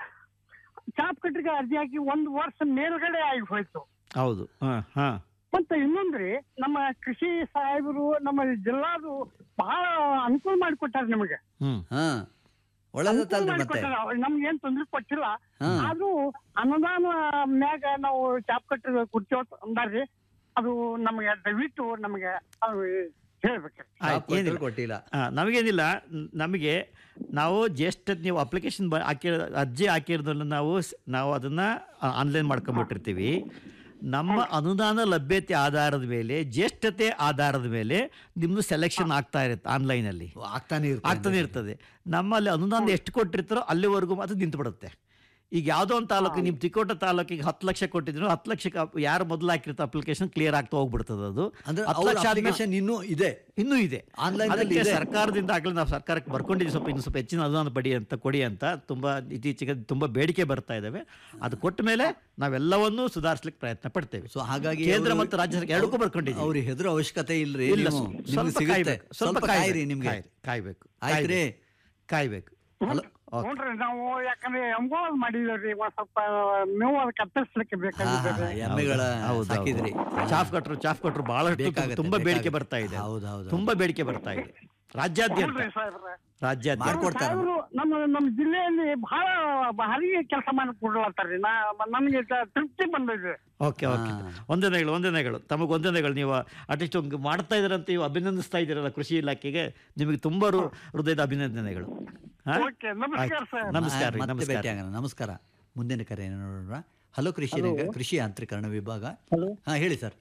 ಚಾಪ್ ಕಟ್ರಿಕೆ ಅರ್ಜಿ ಹಾಕಿ ಒಂದು ವರ್ಷ ಮೇಲ್ಗಡೆ ಆಗಿ ಹೋಯ್ತು ಹೌದು ಹಾಂ ಹಾಂ ಮತ್ತೆ ಇನ್ನೊಂದ್ರಿ ನಮ್ಮ ಕೃಷಿ ಸಾಹೇಬರು ನಮ್ಮ ಜಿಲ್ಲಾದು ಬಹಳ ಅನುಕೂಲ ಮಾಡಿಕೊಟ್ಟಾರ ನಿಮಗೆ ಹ್ಞೂ ಹಾ ಒಳ್ಳೇದತ್ತಲ್ರಿ ಮತ್ತೆ ನಮ್ಗೆ ಏನ್ ತೊಂದ್ರೆ ಕೊಟ್ಟಿಲ್ಲ ಹಾ. ಆದ್ರೂ ಅನುದಾನ ಮ್ಯಾಗ ನಾವು ಚಾಪ್ ಕಟ್ಟಿ ಕೊಡ್ತೇವ ಅಂದಾರ್ರಿ ಅದು ನಮಗೆ ದಯವಿಟ್ಟು ನಮಗೆ ಅದು ಹೇಳ್ಬೇಕ್ರಿ ಆಯ್ತು ಏನಿಲ್ಲ ಕೊಟ್ಟಿಲ್ಲ ಆ, ನಮಗೇನಿಲ್ಲ ನ್- ನಮಗೆ ನಾವು ಜಸ್ಟ್ ನೀವು ಅಪ್ಲಿಕೇಶನ್ ಬ ಹಾಕಿ ಅರ್ಜಿ ಹಾಕಿರೋದನ್ನ ನಾವು ಸ್- ನಾವು ಅದನ್ನು ಆನ್ಲೈನ್ ಮಾಡ್ಕೊಂಬಿಟ್ಟಿರ್ತೀವಿ ನಮ್ಮ ಅನುದಾನ ಲಭ್ಯತೆ ಆಧಾರದ ಮೇಲೆ ಜ್ಯೇಷ್ಠತೆ ಆಧಾರದ ಮೇಲೆ ನಿಮ್ಮದು ಸೆಲೆಕ್ಷನ್ ಆಗ್ತಾ ಇರುತ್ತೆ ಆನ್ಲೈನಲ್ಲಿ ಆಗ್ತಾನೆ ಇರ್ತದೆ. ಆಗ್ತಾನೆ ಇರ್ತದೆ ನಮ್ಮಲ್ಲಿ ಅನುದಾನ ಎಷ್ಟು ಕೊಟ್ಟಿರ್ತಾರೋ ಅಲ್ಲಿವರೆಗೂ ಅದು ನಿಂತು ಬಿಡುತ್ತೆ ಈಗ ಯಾವುದೋ ಒಂದು ತಾಲೂಕು ನಿಮ್ಮ ತಿಕೋಟ ತಾಲೂಕಿಗೆ ಹತ್ತು ಲಕ್ಷ ಕೊಟ್ಟಿದ್ರು ಹತ್ತು ಲಕ್ಷಕ್ಕೆ ಅಪ್- ಯಾರು ಮೊದಲು ಹಾಕಿರ್ತ ಅಪ್ಲಿಕೇಶನ್ ಕ್ಲಿಯರ್ ಆಗ್ತಾ ಹೋಗ್ಬಿಡ್ತದೆ ಅದು ಅಂದ್ರೆ ಹತ್ತು ಅವ್ರ ಲಕ್ಷ ಆದ್ಮೇಲೆ- ಅಪ್ಲಿಕೇಶನ್ ಇನ್ನೂ ಇದೆ ಇನ್ನೂ ಇದೆ Online ನಲ್ಲಿ ಅದಕ್ಕೆ ಇದೆ. ಸರ್ಕಾರದಿಂದ ಆಗಲೇ ನಾವು ಸರ್ಕಾರಕ್ಕೆ ಬರ್ಕೊಂಡಿದ್ದೀವಿ ಸ್ವಲ್ಪ ಇನ್ನು ಸ್ವಲ್ಪ ಹೆಚ್ಚಿನ ಅನುದಾನ ಪಡಿ ಅಂತ ಕೊಡಿ ಅಂತ ತುಂಬ ಇತ್ತೀಚೆಗೆ ತುಂಬ ಬೇಡಿಕೆ ಬರ್ತಾ ಇದ್ದಾವೆ ಅದು ಕೊಟ್ಟ ಮೇಲೆ ನಾವೆಲ್ಲವನ್ನೂ ಸುಧಾರಿಸ್ಲಿಕ್ಕೆ ಪ್ರಯತ್ನ ಪಡ್ತೇವೆ ಸೊ ಹಾಗಾಗಿ ಕೇಂದ್ರ ಅವ್ರು- ಮತ್ತು ರಾಜ್ಯ ಸರ್ಕಾರ ಎರಡಕ್ಕೂ ಬರ್ಕೊಂಡಿದ್ದೀವಿ ಅವ್ರಿಗೆ ಹೆದರೋ ಅವಶ್ಯಕತೆ ಇಲ್ರಿ ಇಲ್ಲ ನೀವು- ಸ್ವ- ನಿಮ್ಗೆ ಸ್ವಲ್ಪ ಸಿಗುತ್ತೆ ಕಾಯ್ಬೇಕು ಸ್ವಲ್ಪ ಕಾಯಿರಿ ನಿಮ್ಗೆ ಕಾಯ್ರಿ, ಕಾಯ್ಬೇಕು ಆಯ್ತ್ರಿ ಕಾಯ್ಬೇಕು ಹಲೋ ಓಕೆ ನೋಡ್ರಿ ನಾವು ಯಾಕಂದ್ರೆ ಎಂಗೋಲ್ ಮಾಡಿದೇವ್ರಿ ಒಂದ್ ಸ್ವಲ್ಪ ಮೇವು ಅದಕ್ಕೆ ಕತ್ತರಿಸ್ಲಿಕ್ಕೆ ಹಾ, ಹಾ, ಬೇಕಾಗಿದ್ದೇವೆ ಹಾ, ಎಮ್ಮೆಗಳ ಹೌದು, ಸಾಕಿದ್ರಿ ಹೌದು. ಚಾಫ್ ಕಟ್ರು ಚಾಫ್ ಕಟ್ರು ಬಹಳಷ್ಟು ಬೇಕಾಗತ್ತೆ, ತುಂಬಾ ಬೇಡಿಕೆ ಬೇಕಾಗತ್ತೆ. ಬರ್ತಾ ಇದೆ ಹೌದು, ಹೌದು. ತುಂಬಾ ಬೇಡಿಕೆ ಬರ್ತಾ ಇದೆ ರಾಜ್ಯಾದ್ಯಂತ ಹೌದ್ರಿ ಸಾಹೇಬ್ರೆ ರಾಜ್ಯಾದ್ಯಂತ ಮಾಡ್ಕೊಡ್ತಾರ ಸಾಹೇಬ್ರು ನಮ್ಮ ನಮ್ಮ ಜಿಲ್ಲೆಯಲ್ಲಿ ಬಹಳ ಭಾರಿ ಕೆಲಸ ಮಾಡಿ ಕೊಡ್ಲತ್ತಾರ್ರಿ ನಾ ನನಗೆ ತೃಪ್ತಿ ಬಂದಿದೆ ಓಕೆ ಓಕೆ ವಂದನೆಗಳು ವಂದನೆಗಳು ತಮಗೆ ವಂದನೆಗಳು ನೀವು ಅಟ್ಲೀಸ್ಟ್ ಒಂದು ಮಾಡ್ತಾ ಇದ್ದೀರಂತ ನೀವು ಅಭಿನಂದಿಸ್ತಾ ಇದ್ದೀರಲ್ಲ ಕೃಷಿ ಇಲಾಖೆಗೆ ನಿಮಗೆ ತುಂಬ ಹೃ- ಹೃದಯದ ಅಭಿನಂದನೆಗಳು ಹಾ? ಓಕೆ ನಮಸ್ಕಾರ ಆಯ್ತು. ಸರ್ ನಮಸ್ಕಾರ ರೀ ಮತ್ತೆ ನಮಸ್ಕಾರ ಭೇಟಿಯಾಗೋಣ ನಮಸ್ಕಾರ ಮುಂದಿನ ಕರೆ ನೋಡೋಣ ಹಲೋ ಕೃಷಿ ರಂಗ ಕೃಷಿ ಯಾಂತ್ರೀಕರಣ ವಿಭಾಗ ಹಲೋ ಹಾ ಹೇಳಿ ಸರ್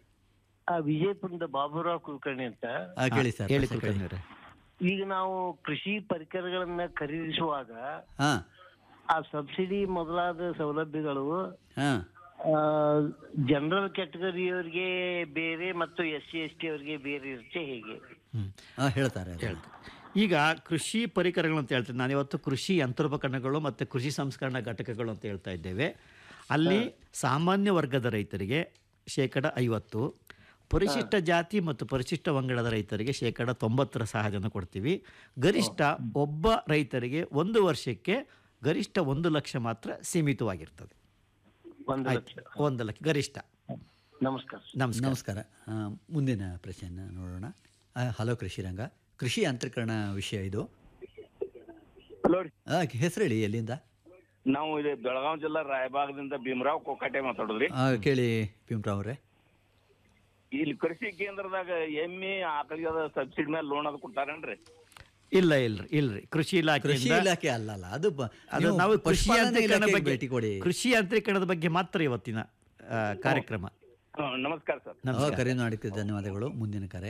ವಿಜಯಪುರದ ಬಾಬುರಾವ್ ಕುಲಕರ್ಣಿ ಅಂತ ಹಾ, ಕೇಳಿ ಸರ್ ಹೇಳಿ ಪ್ರಶ್ನೆ ಕೇಳಿ. ಕುಲಕರ್ಣಿಯವರೇ. ಈಗ ನಾವು ಕೃಷಿ ಪರಿಕರಗಳನ್ನ ಖರೀದಿಸುವಾಗ ಹಾ ಆ ಸಬ್ಸಿಡಿ ಮೊದಲಾದ ಸೌಲಭ್ಯಗಳು ಹಾ ಜನರಲ್ ಕ್ಯಾಟಗರಿಯವರಿಗೆ ಬೇರೆ ಮತ್ತು ಎಸ್ ಸಿ ಎಸ್ ಟಿ ಅವರಿಗೆ ಬೇರೆ ಇರುತ್ತೆ ಹೇಗೆ ಹಾ ಹೇಳ್ತಾರೆ ಅದು. ಈಗ ಕೃಷಿ ಪರಿಕರಗಳು ಅಂತ ಹೇಳ್ತೀನಿ ನಾನು ಇವತ್ತು ಕೃಷಿ ಯಂತ್ರೋಪಕರಣಗಳು ಮತ್ತು ಕೃಷಿ ಸಂಸ್ಕರಣಾ ಘಟಕಗಳು ಅಂತ ಹೇಳ್ತಾ ಇದ್ದೇವೆ ಅಲ್ಲಿ ಸಾಮಾನ್ಯ ವರ್ಗದ ರೈತರಿಗೆ ಶೇಕಡ ಐವತ್ತು ಪರಿಶಿಷ್ಟ ಜಾತಿ ಮತ್ತು ಪರಿಶಿಷ್ಟ ಪಂಗಡದ ರೈತರಿಗೆ ಶೇಕಡ ತೊಂಬತ್ತರ ಸಹಾಯಧನ ಕೊಡ್ತೀವಿ ಗರಿಷ್ಠ ಒಬ್ಬ ರೈತರಿಗೆ ಒಂದು ವರ್ಷಕ್ಕೆ ಗರಿಷ್ಠ ಒಂದು ಲಕ್ಷ ಮಾತ್ರ ಸೀಮಿತವಾಗಿರ್ತದೆ ಒಂದು ಆಯ್ತು. ಲಕ್ಷ ಒಂದು ಲಕ್ಷ ಗರಿಷ್ಠ ನಮಸ್ಕಾರ ನಮಸ್ಕಾರ ನಮಸ್ಕಾರ ಆ, ಮುಂದಿನ ಪ್ರಶ್ನೆಯನ್ನು ನೋಡೋಣ ಆ, ಹಲೋ ಕೃಷಿ ರಂಗ ಕೃಷಿ ಯಂತ್ರೀಕರಣ ವಿಷಯ ಇದು ಹಲೋ ರೀ ಆ, ಹೆಸರು ಹೇಳಿ ಎಲ್ಲಿಂದ ನಾವು ಇದು ಬೆಳಗಾವಿ ಜಿಲ್ಲಾ ರಾಯಬಾಗದಿಂದ ಭೀಮರಾವ್ ಕೋಕಾಟೆ ಮಾತಾಡೋದ್ರಿ ಆ, ಕೇಳಿ ಭೀಮರಾವ್ ಅವರೇ ಇಲ್ಲಿ ಕೃಷಿ ಕೇಂದ್ರದಾಗ ಎಮ್ಮಿ ಆಕಳಿಗೆ ಸಬ್ಸಿಡಿ ಮೇಲೆ ಲೋನ್ ಅದು ಕೊಡ್ತಾರೇನ್ರಿ ಇಲ್ಲ ಇಲ್ರಿ ಇಲ್ರಿ ಕೃಷಿ ಕೃಷಿ ಇಲಾಖೆ ಇಲಾಖೆ ಅಲ್ಲಲ್ಲ ಅದು ಬ- ಅದು ನೀವು ನಾವು ಕೃಷಿ ಪಶುಪಾಲನಾ ಯಂತ್ರೀಕರಣ ಇಲಾಖೆಗೆ ಬಗ್ಗೆ ಭೇಟಿ ಕೊಡಿ ಕೃಷಿ ಯಂತ್ರೀಕರಣದ ಬಗ್ಗೆ ಮಾತ್ರ ಇವತ್ತಿನ ಆ, ಕಾರ್ಯಕ್ರಮ ಹ್ಮ್, ನಮಸ್ಕಾರ ಸರ್ ಆ, ನಮಸ್ಕಾರ ಕರೆ ಮಾಡಿದ್ದಕ್ಕೆ ಧನ್ಯವಾದಗಳು ಮುಂದಿನ ಕರೆ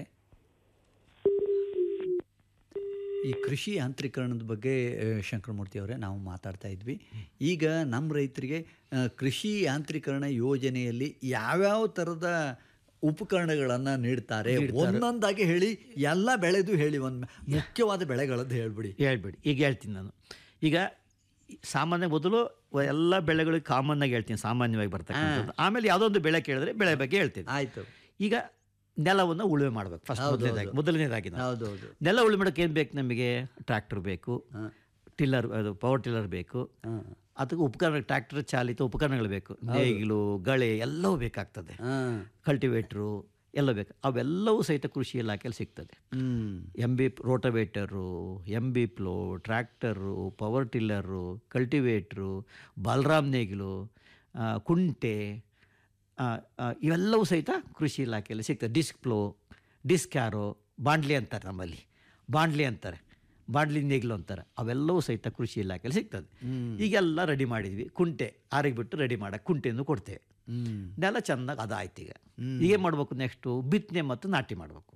ಈ ಕೃಷಿ ಯಾಂತ್ರೀಕರಣದ ಬಗ್ಗೆ ಆ, ಶಂಕರಮೂರ್ತಿ ಅವರೇ ನಾವು ಮಾತಾಡ್ತಾ ಇದ್ವಿ ಈಗ ನಮ್ಮ ರೈತರಿಗೆ ಆ, ಕೃಷಿ ಯಾಂತ್ರೀಕರಣ ಯೋಜನೆಯಲ್ಲಿ ಯಾವ್ಯಾವ ಥರದ ಉಪಕರಣಗಳನ್ನು ನೀಡ್ತಾರೆ ಒಂದೊಂದಾಗಿ ಹೇಳಿ ಎಲ್ಲ ಬೆಳೆದು ಹೇಳಿ ಒಂದು ಮುಖ್ಯವಾದ ಬೆಳೆಗಳದ್ದು ಹೇಳ್ಬಿಡಿ ಹೇಳ್ಬೇಡಿ ಈಗ ಹೇಳ್ತೀನಿ ನಾನು ಈಗ ಸಾಮಾನ್ಯ ಮೊದಲು ಎಲ್ಲ ಬೆಳೆಗಳಿಗೆ ಕಾಮನ್ ಆಗಿ ಹೇಳ್ತೀನಿ ಸಾಮಾನ್ಯವಾಗಿ ಬರ್ತಕ್ಕಂಥದ್ದು ಆಮೇಲೆ ಯಾವುದೋ ಒಂದು ಬೆಳೆ ಕೇಳಿದ್ರೆ ಬೆಳೆ ಬಗ್ಗೆ ಹೇಳ್ತೀನಿ ಆಯಿತು ಈಗ ನೆಲವನ್ನು ಉಳುಮೆ ಮಾಡ್ಬೇಕು ಫಸ್ಟ್ ಹೌದು, ಮೊದಲನೇದಾಗಿ ಹೌದು. ಮೊದಲನೇದಾಗಿ ನಾವು. ಹೌದು ಹೌದು ನೆಲ ಉಳುಮೆ ಮಾಡೋಕೆ ಏನು ಬೇಕು ನಮಗೆ ಟ್ರ್ಯಾಕ್ಟರ್ ಬೇಕು ಹಾಂ ಟಿಲ್ಲರ್ ಅದು ಪವರ್ ಟಿಲ್ಲರ್ ಬೇಕು ಹಾಂ ಅದಕ್ಕೆ ಉಪಕರಣ ಟ್ರ್ಯಾಕ್ಟರ್ ಚಾಲಿತ ಉಪಕರಣಗಳು ಬೇಕು ನೇಗಿಲು ಗಳೆ ಎಲ್ಲವೂ ಬೇಕಾಗ್ತದೆ ಹಾಂ ಕಲ್ಟಿವೇಟ್ರು ಎಲ್ಲ ಬೇಕು ಅವೆಲ್ಲವೂ ಸಹಿತ ಕೃಷಿ ಇಲಾಖೆಯಲ್ಲಿ ಸಿಗ್ತದೆ ಹ್ಞೂ M B rotavator M B plough tractor power tiller cultivator Balaram ನೇಗಿಲು ಆ, ಕುಂಟೆ ಆ, ಆ, ಇವೆಲ್ಲವೂ ಸಹಿತ ಕೃಷಿ ಇಲಾಖೆಯಲ್ಲಿ ಸಿಗ್ತದೆ ಡಿಸ್ಕ್ ಪ್ಲೋ ಡಿಸ್ಕ್ ಯಾರೋ ಬಾಂಡ್ಲಿ ಅಂತಾರೆ ನಮ್ಮಲ್ಲಿ ಬಾಂಡ್ಲಿ ಅಂತಾರೆ ಬಾಂಡ್ಲಿ ನೇಗಿಲು ಅಂತಾರೆ ಅವೆಲ್ಲವೂ ಸಹಿತ ಕೃಷಿ ಇಲಾಖೆಯಲ್ಲಿ ಸಿಗ್ತದೆ ಈಗೆಲ್ಲ ರೆಡಿ ಮಾಡಿದ್ವಿ ಕುಂಟೆ ಆರಿಗೆ ಬಿಟ್ಟು ರೆಡಿ ಮಾಡೋಕ್ಕೆ ಕುಂಟೆಯನ್ನು ಕೊಡ್ತೇವೆ ಹ್ಞೂ ನೆಲ ಚೆನ್ನಾಗಿ ಅದಾಯ್ತು ಈಗ ಈಗ ಏನು ಮಾಡಬೇಕು ನೆಕ್ಸ್ಟು ಬಿತ್ತನೆ ಮತ್ತು ನಾಟಿ ಮಾಡಬೇಕು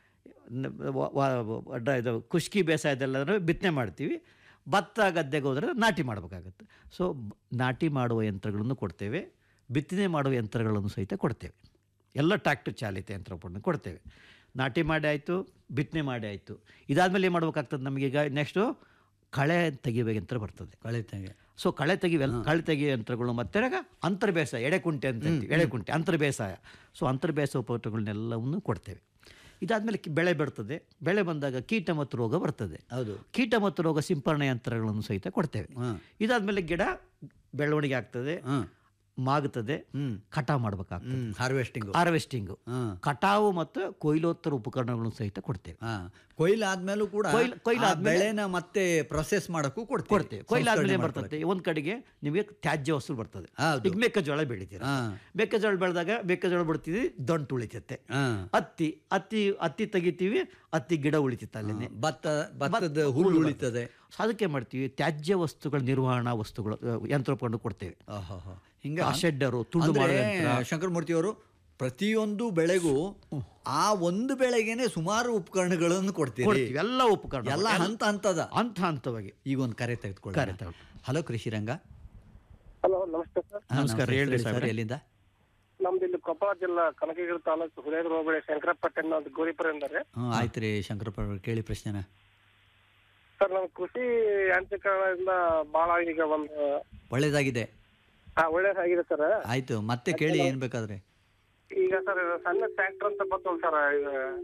ಇದು ಖುಷ್ಕಿ ಬೇಸಾಯದೆಲ್ಲ ಬಿತ್ತನೆ ಮಾಡ್ತೀವಿ ಭತ್ತ ಗದ್ದೆಗೆ ಹೋದರೆ ನಾಟಿ ಮಾಡಬೇಕಾಗತ್ತೆ ಸೊ ಬ- ನಾಟಿ ಮಾಡುವ ಯಂತ್ರಗಳನ್ನು ಕೊಡ್ತೇವೆ ಬಿತ್ತನೆ ಮಾಡುವ ಯಂತ್ರಗಳನ್ನು ಸಹಿತ ಕೊಡ್ತೇವೆ ಎಲ್ಲ ಟ್ರ್ಯಾಕ್ಟರ್ ಚಾಲಿತ ಯಂತ್ರೋಪಕರಣ ಕೊಡ್ತೇವೆ ನಾಟಿ ಮಾಡಿ ಆಯಿತು ಬಿತ್ತನೆ ಮಾಡಿ ಆಯಿತು ಇದಾದಮೇಲೆ ಏನು ಮಾಡ್ಬೇಕಾಗ್ತದೆ ನಮಗೆ ಈಗ ನೆಕ್ಸ್ಟು ಕಳೆ ತೆಗಿಬೇಕು ಯಂತ್ರ ಬರ್ತದೆ ಕಳಿತಾಗೆ ಸೊ ಕಳೆ ತೆಗಿವೆಲ್ಲ ಕಳೆ ತೆಗಿಯೋ ಯಂತ್ರಗಳು ಮತ್ತೆ ಅಂತರ್ ಬೇಸಾಯ ಎಡೆಕುಂಟೆ ಅಂತ ಹೇಳ್ತೀವಿ ಎಡೆಕುಂಟೆ ಅಂತರ್ ಬೇಸಾಯ ಸೊ ಅಂತರ್ ಬೇಸಾಯ ಉಪಕರಣಗಳನ್ನೆಲ್ಲವನ್ನು ಕೊಡ್ತೇವೆ ಇದಾದಮೇಲೆ ಬೆಳೆ ಬರ್ತದೆ ಬೆಳೆ ಬಂದಾಗ ಕೀಟ ಮತ್ತು ರೋಗ ಬರ್ತದೆ ಹೌದು ಕೀಟ ಮತ್ತು ರೋಗ ಸಿಂಪರಣೆ ಯಂತ್ರಗಳನ್ನು ಸಹಿತ ಕೊಡ್ತೇವೆ ಹಾಂ ಇದಾದಮೇಲೆ ಗಿಡ ಬೆಳವಣಿಗೆ ಆಗ್ತದೆ ಹಾಂ ಮಾಗುತ್ತದೆ ಹ್ಮ್. ಕಟಾವು ಮಾಡಬೇಕಾಗ್ತದೆ ಹ್ಞೂ ಹಾರ್ವೆಸ್ಟಿಂಗು ಹಾರ್ವೆಸ್ಟಿಂಗು ಹಾಂ ಕಟಾವು ಮತ್ತು ಕೊಯ್ಲೋತ್ತರ ಉಪಕರಣಗಳನ್ನು ಸಹಿತ ಕೊಡ್ತೇವೆ ಹಾಂ ಕೊಯ್ಲು ಆದ್ಮೇಲೂ ಕೂಡ ಕೊಯ್ಲು- ಕೊಯ್ಲು ಆ ಆದ್ಮೇಲೆ- ಬೆಳೆನ ಮತ್ತೆ ಪ್ರೊಸೆಸ್ ಮಾಡಕ್ಕೂ ಕೊಡ್ತೀವಿ ಕೊಡ್ತೇವೆ ಕೊಯ್ಲಾದ್ಮೇಲೆ ಸಂಸ್ಕರಣೆ ಏನು ಮಾಡ್ಕೊಳಕ್ಕೆ. ಬರ್ತದೆ ಒಂದು ಕಡೆಗೆ ನಿಮಗೆ ತ್ಯಾಜ್ಯ ವಸ್ತು ಬರ್ತದೆ ಹೌದು. ಈಗ ಮೆಕ್ಕೆಜೋಳ ಬೆಳಿತೀರ ಹಾಂ ಮೆಕ್ಕೆಜೋಳ ಬೆಳೆದಾಗ ಮೆಕ್ಕೆಜೋಳ ಬಿಡ್ತೀವಿ ದಂಟು ಉಳಿತೈತೆ ಹಾಂ ಹತ್ತಿ ಹತ್ತಿ ಹತ್ತಿ ತೆಗಿತೀವಿ ಹತ್ತಿ ಗಿಡ ಉಳಿತೈತೆ ಅಲ್ಲೇ ಭತ್ತ ಭತ್ತದ ಹುಲ್ಲು ಉಳಿತದೆ ಸೊ ಅದಕ್ಕೆ ಮಾಡ್ತೀವಿ ತ್ಯಾಜ್ಯ ವಸ್ತುಗಳ ನಿರ್ವಹಣಾ ವಸ್ತುಗಳು ಅಹ್, ಯಂತ್ರೋಪಕರಣ ಕೊಡ್ತೇವೆ ಆಹಾಹಾ. ಹಿಂಗ ಆ ಶೆಡ್ಡರು ತುಂಡು ಅಂದ್ರೆ ಮಾಡೋ ಯಂತ್ರ ಶಂಕರಮೂರ್ತಿಯವರು ಪ್ರತಿಯೊಂದು ಬೆಳೆಗೂ ಆ ಒಂದು ಬೆಳೆಗೇನೆ ಸುಮಾರು ಉಪಕರಣಗಳನ್ನು ಕೊಡ್ತೀರಿ ಕೊಡ್ತೀವಿ ಎಲ್ಲ ಉಪಕರಣ ಎಲ್ಲ ಹಂತ ಹಂತದ ಹಂತ ಹಂತವಾಗಿ ಈಗ ಒಂದು ಕರೆ ತೆಗೆದುಕೊಳ್ಳಿ ಕರೆ ತಗೊಳ್ಳಿ. ಹಲೋ ಕೃಷಿ ರಂಗ ಹಲೋ ನಮಸ್ತೆ ಸರ್ ಹಾ, ನಮಸ್ಕಾರ, ನಮಸ್ತೆ. ಹೇಳ್ರಿ ಸರ್, ಸಾಹೇಬ್ರೆ. ಎಲ್ಲಿಂದ ನಮ್ದು ಇಲ್ಲಿ ಕೊಪ್ಪಳ ಜಿಲ್ಲಾ ಕನಕಗಿರಿ ತಾಲೂಕು ಹುಲಿಯಾದ್ರ ಹೋಬಳಿ ಶಂಕರಪಟ್ಟಣ ಅಂತ ಗೋರಿಪುರ ಎಂದರೆ ಹ್ಞೂ ಆಯ್ತು ರೀ ಶಂಕರಪ್ಪ ಅವ್ರು ಕೇಳಿ ಪ್ರಶ್ನೆನ ಸರ್ ನಮ್ಮ ಕೃಷಿ ಯಾಂತ್ರೀಕರಣದಿಂದ ಬಹಳ ಈಗ ಒಂದು ಒಳ್ಳೇದಾಗಿದೆ ಹಾ ಒಳ್ಳೇದಾಗಿದೆ ಸರ್ ಆಯ್ತು ಮತ್ತೆ ಕೇಳಿ ಏನ್ ಬೇಕಾದ್ರೆ ಈಗ ಸರ್ ಸಣ್ಣ ಟ್ರ್ಯಾಕ್ಟರ್ ಅಂತ ಬರ್ತಲ್ಲ ಸರ್ ಈಗ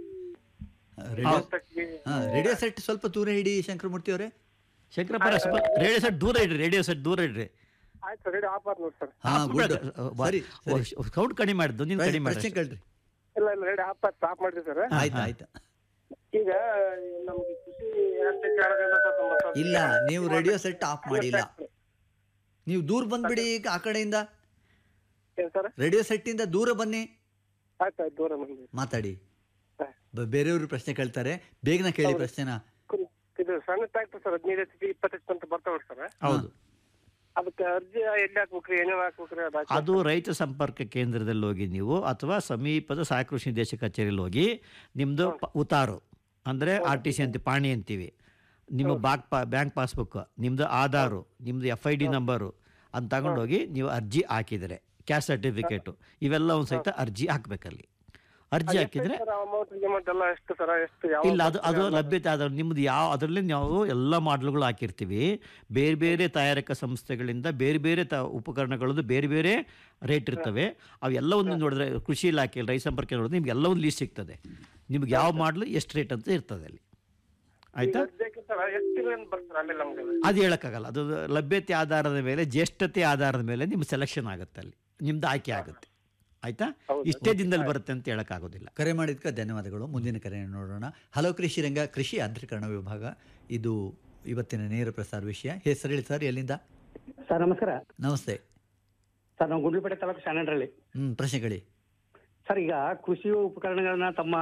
ರೇಡಿಯೋ ತಕ್ಕಿ- ಹಾ ರೇಡಿಯೋ ಸೆಟ್ ಸ್ವಲ್ಪ ದೂರ ಹಿಡಿ ಶಂಕರಮೂರ್ತಿ ಅವರೇ ಶಂಕರಪ್ಪರ ಸ್ವಲ್ಪ ರೇಡಿಯೋ ಸೆಟ್ ದೂರ ಇಡ್ರಿ ರೇಡಿಯೋ ಸೆಟ್ ದೂರ ಇಡ್ರಿ ಆಯ್ತು ಸರ್ ರೆಡಿ ಆಫ್ ಆದ್ ನೋಡಿ ಸರ್ ಹಾ ಗುಡ್ ಸರಿ ಸರಿ ಸೌಂಡ್ ಕಡಿಮೆ ಮಾಡಿದ್ದು ನೀನು ಕಡಿಮೆ ಪ್ರಶ್ನೆ ಮಾಡಿ ಕೇಳ್ರಿ ಇಲ್ಲ ಇಲ್ಲ ರೆಡಿ ಆಫ್ ಆದ್ ಸ್ಟಾಪ್ ಮಾಡಿದ್ವಿ ಸರ್ ಆಯ್ತು ಆಯ್ತು ಈಗ ನಮ್ಗೆ ಕೃಷಿ ಯಾಂತ್ರೀಕರಣದಿಂದ ಸರ್ ನಮ್ಮ ಸ್ವಲ್ಪ- ಇಲ್ಲ ನೀವು ರೇಡಿಯೋ ಸೆಟ್ ಆಫ್ ಮಾಡಿಲ್ಲ ನೀವು ದೂರ ಬಂದ್ಬಿಡಿ ಈಗ ಆ ಕಡೆಯಿಂದ ಏನ್ ಸರ್ ರೇಡಿಯೋ ಸೆಟ್ಟಿಂದ ದೂರ ಬನ್ನಿ ಆಯ್ತು ಆಯ್ತು ದೂರ ಬಂದ್ವಿ ಮಾತಾಡಿ ಹಾ. ಬ- ಬೇರೆಯವರು ಪ್ರಶ್ನೆ ಕೇಳ್ತಾರೆ ಬೇಗನೆ ಕೇಳಿ ಪ್ರಶ್ನೆನ ಕುರಿ- ಇದು ಸಣ್ಣ ಟ್ರ್ಯಾಕ್ಟರ್ ಸರ್ ಹದಿನೈದು ಎಚ್ ಪಿ ಇಪ್ಪತ್ತು ಎಚ್ ಅಂತ ಬರ್ತಾವ ಸರ್ ಹೌದು ಅದಕ್ಕೆ ಅರ್ಜಿ ಎಲ್ಲಿ ಹಾಕ್ಬೇಕ್ರಿ ಏನೇನು ಹಾಕ್ಬೇಕ್ರಿ ಅದು ಹಾಕಿ ಅದು ರೈತ ಸಂಪರ್ಕ ಕೇಂದ್ರದಲ್ಲಿ ಹೋಗಿ ನೀವು ಅಥವಾ ಸಮೀಪದ ಸಹಾಯಕ ಕೃಷಿ ನಿರ್ದೇಶಕ ಕಚೇರಿಯಲ್ಲಿ ಹೋಗಿ ನಿಮ್ಮದು ಉತಾರು ಅಂದರೆ ಆರ್ ಟಿ ಸಿ ಅಂತ ಪಾಣಿ ಅಂತೀವಿ ನಿಮ್ಮ ಬಾಕ್ ಪಾ ಬ್ಯಾಂಕ್ ಪಾಸ್ಬುಕ್ ನಿಮ್ಮದು ಆಧಾರು ನಿಮ್ಮದು ಎಫ್ ಐ ಡಿ ನಂಬರು ಅಂತ ತಗೊಂಡೋಗಿ ನೀವು ಅರ್ಜಿ ಹಾಕಿದರೆ ಕ್ಯಾಸ್ಟ್ ಸರ್ಟಿಫಿಕೇಟು ಇವೆಲ್ಲವೂ ಸಹಿತ ಅರ್ಜಿ ಹಾಕಬೇಕಲ್ಲಿ ಅರ್ಜಿ ಹಾಕಿದ್ರೆ ಅಮೌಂಟ್ ಗಿಮೌಂಟ್ ಎಲ್ಲ ಎಷ್ಟು ಸರ ಎಷ್ಟು ಯಾವ ಇಲ್ಲ ಅದು ಅದು ಲಭ್ಯತೆ ಆದ ನಿಮ್ಮದು ಯಾವ ಅದರಲ್ಲಿ ನಾವು ಎಲ್ಲ ಮಾಡಲ್ಗಳು ಹಾಕಿರ್ತೀವಿ ಬೇರೆ ಬೇರೆ ತಯಾರಕ ಸಂಸ್ಥೆಗಳಿಂದ ಬೇರೆ ಬೇರೆ ತ ಉಪಕರಣಗಳದ್ದು ಬೇರೆ ಬೇರೆ ರೇಟ್ ಇರ್ತವೆ ಅವೆಲ್ಲವನ್ನು ನೋಡಿದ್ರೆ ಕೃಷಿ ಇಲಾಖೆ ರೈತ ಸಂಪರ್ಕ ನೋಡಿದ್ರೆ ನಿಮ್ಗೆ ಎಲ್ಲ ಒಂದು ಲೀಸ್ಟ್ ಸಿಗ್ತದೆ ನಿಮ್ಗೆ ಯಾವ ಮಾಡಲು ಎಷ್ಟು ರೇಟ್ ಅಂತ ಇರ್ತದೆ ಅಲ್ಲಿ ಆಯಿತಾ ಸರ್ ಎಷ್ಟು ತಿಂಗಳಿಂದ ಬರ್ತಾರೆ ಆಮೇಲೆ ನಮ್ಗೆ ಅದು ಹೇಳೋಕ್ಕಾಗಲ್ಲ ಅದು ಲಭ್ಯತೆ ಆಧಾರದ ಮೇಲೆ ಜ್ಯೇಷ್ಠತೆ ಆಧಾರದ ಮೇಲೆ ನಿಮ್ಮ ಸೆಲೆಕ್ಷನ್ ಆಗುತ್ತೆ ಅಲ್ಲಿ ನಿಮ್ದು ಆಯ್ಕೆ ಆಗುತ್ತೆ ಆಯ್ತಾ ಇಷ್ಟೇ ದಿನದಲ್ಲಿ ಬರುತ್ತೆ ಅಂತ ಹೇಳೋಕ್ಕಾಗೋದಿಲ್ಲ ಕರೆ ಮಾಡಿದ್ಕೆ ಧನ್ಯವಾದಗಳು ಮುಂದಿನ ಕರೆಯನ್ನು ನೋಡೋಣ ಹಲೋ ಕೃಷಿ ರಂಗ ಕೃಷಿ ಯಾಂತ್ರೀಕರಣ ವಿಭಾಗ ಇದು ಇವತ್ತಿನ ನೇರ ಪ್ರಸಾರ ವಿಷಯ ಹೆಸರು ಹೇಳಿ ಸರ್ ಎಲ್ಲಿಂದ ಸರ್ ನಮಸ್ಕಾರ ನಮಸ್ತೆ ಸರ್ ನಾವು ಗುಂಡ್ಲುಪೇಟೆ ತಾಲೂಕು ಶಾನಡ್ರಳ್ಳಿ ಹ್ಞೂ ಪ್ರಶ್ನೆಗಳಿ ಸರ್ ಈಗ ಕೃಷಿ ಉಪಕರಣಗಳನ್ನ ತಮ್ಮ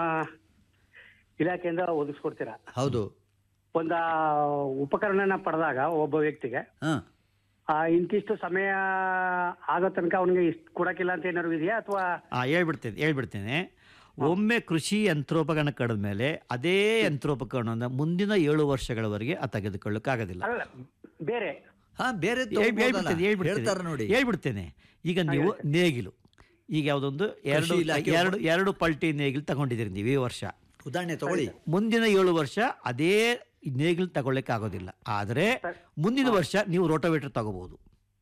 ಇಲಾಖೆಯಿಂದ ಒದಗಿಸ್ಕೊಡ್ತೀರಾ ಹೌದು ಒಂದು ಉಪಕರಣನ ಪಡೆದಾಗ ಒಬ್ಬ ವ್ಯಕ್ತಿಗೆ ಹಾಂ ಆ, ಇಂತಿಷ್ಟು ಸಮಯ ಆಗೋ ತನಕ ಅವನಿಗೆ ಇಷ್ಟು ಕೊಡಕ್ಕಿಲ್ಲ ಅಂತ ಏನಾದ್ರು ಇದೆಯಾ ಅಥವಾ ಹಾಂ ಹೇಳ್ಬಿಡ್ತೇನೆ ಹೇಳ್ಬಿಡ್ತೇನೆ ಒಮ್ಮೆ ಕೃಷಿ ಯಂತ್ರೋಪಕರಣ ಕಳೆದ ಮೇಲೆ ಅದೇ ಯಂತ್ರೋಪಕರಣವನ್ನು ಮುಂದಿನ ಏಳು ವರ್ಷಗಳವರೆಗೆ ಆ ತೆಗೆದುಕೊಳ್ಳೋಕ್ಕಾಗೋದಿಲ್ಲ ಅಲ್ಲ ಬೇರೆ ಹಾ ಬೇರೆ ಹೇಳ್- ಹೇಳ್ಬಿಡ್ತೇನೆ ಹೇಳ್ತಾರೆ ಹೇಳ್ಬಿಡ್ತೇನೆ ನೋಡಿ ಹೇಳ್ಬಿಡ್ತೇನೆ ಈಗ ನೀವು ನೇಗಿಲು ಈಗ ಯಾವುದೊಂದು ಎರಡು ಇಲಾಖೆ ಎರಡು ಎರಡು ಪಲ್ಟಿ ನೇಗಿಲು ತಗೊಂಡಿದ್ದೀರಿ ನೀವು ಈ ವರ್ಷ ಉದಾಹರಣೆ ತಗೊಳ್ಳಿ ಮುಂದಿನ ಏಳು ವರ್ಷ ಅದೇ ನೇಗಿಲು ತಗೊಳ್ಳಿಕ್ಕೆ ಆಗೋದಿಲ್ಲ ಆದರೆ ಮುಂದಿನ ವರ್ಷ ನೀವು ರೋಟೋವೇಟರ್ ತಗೋಬಹುದು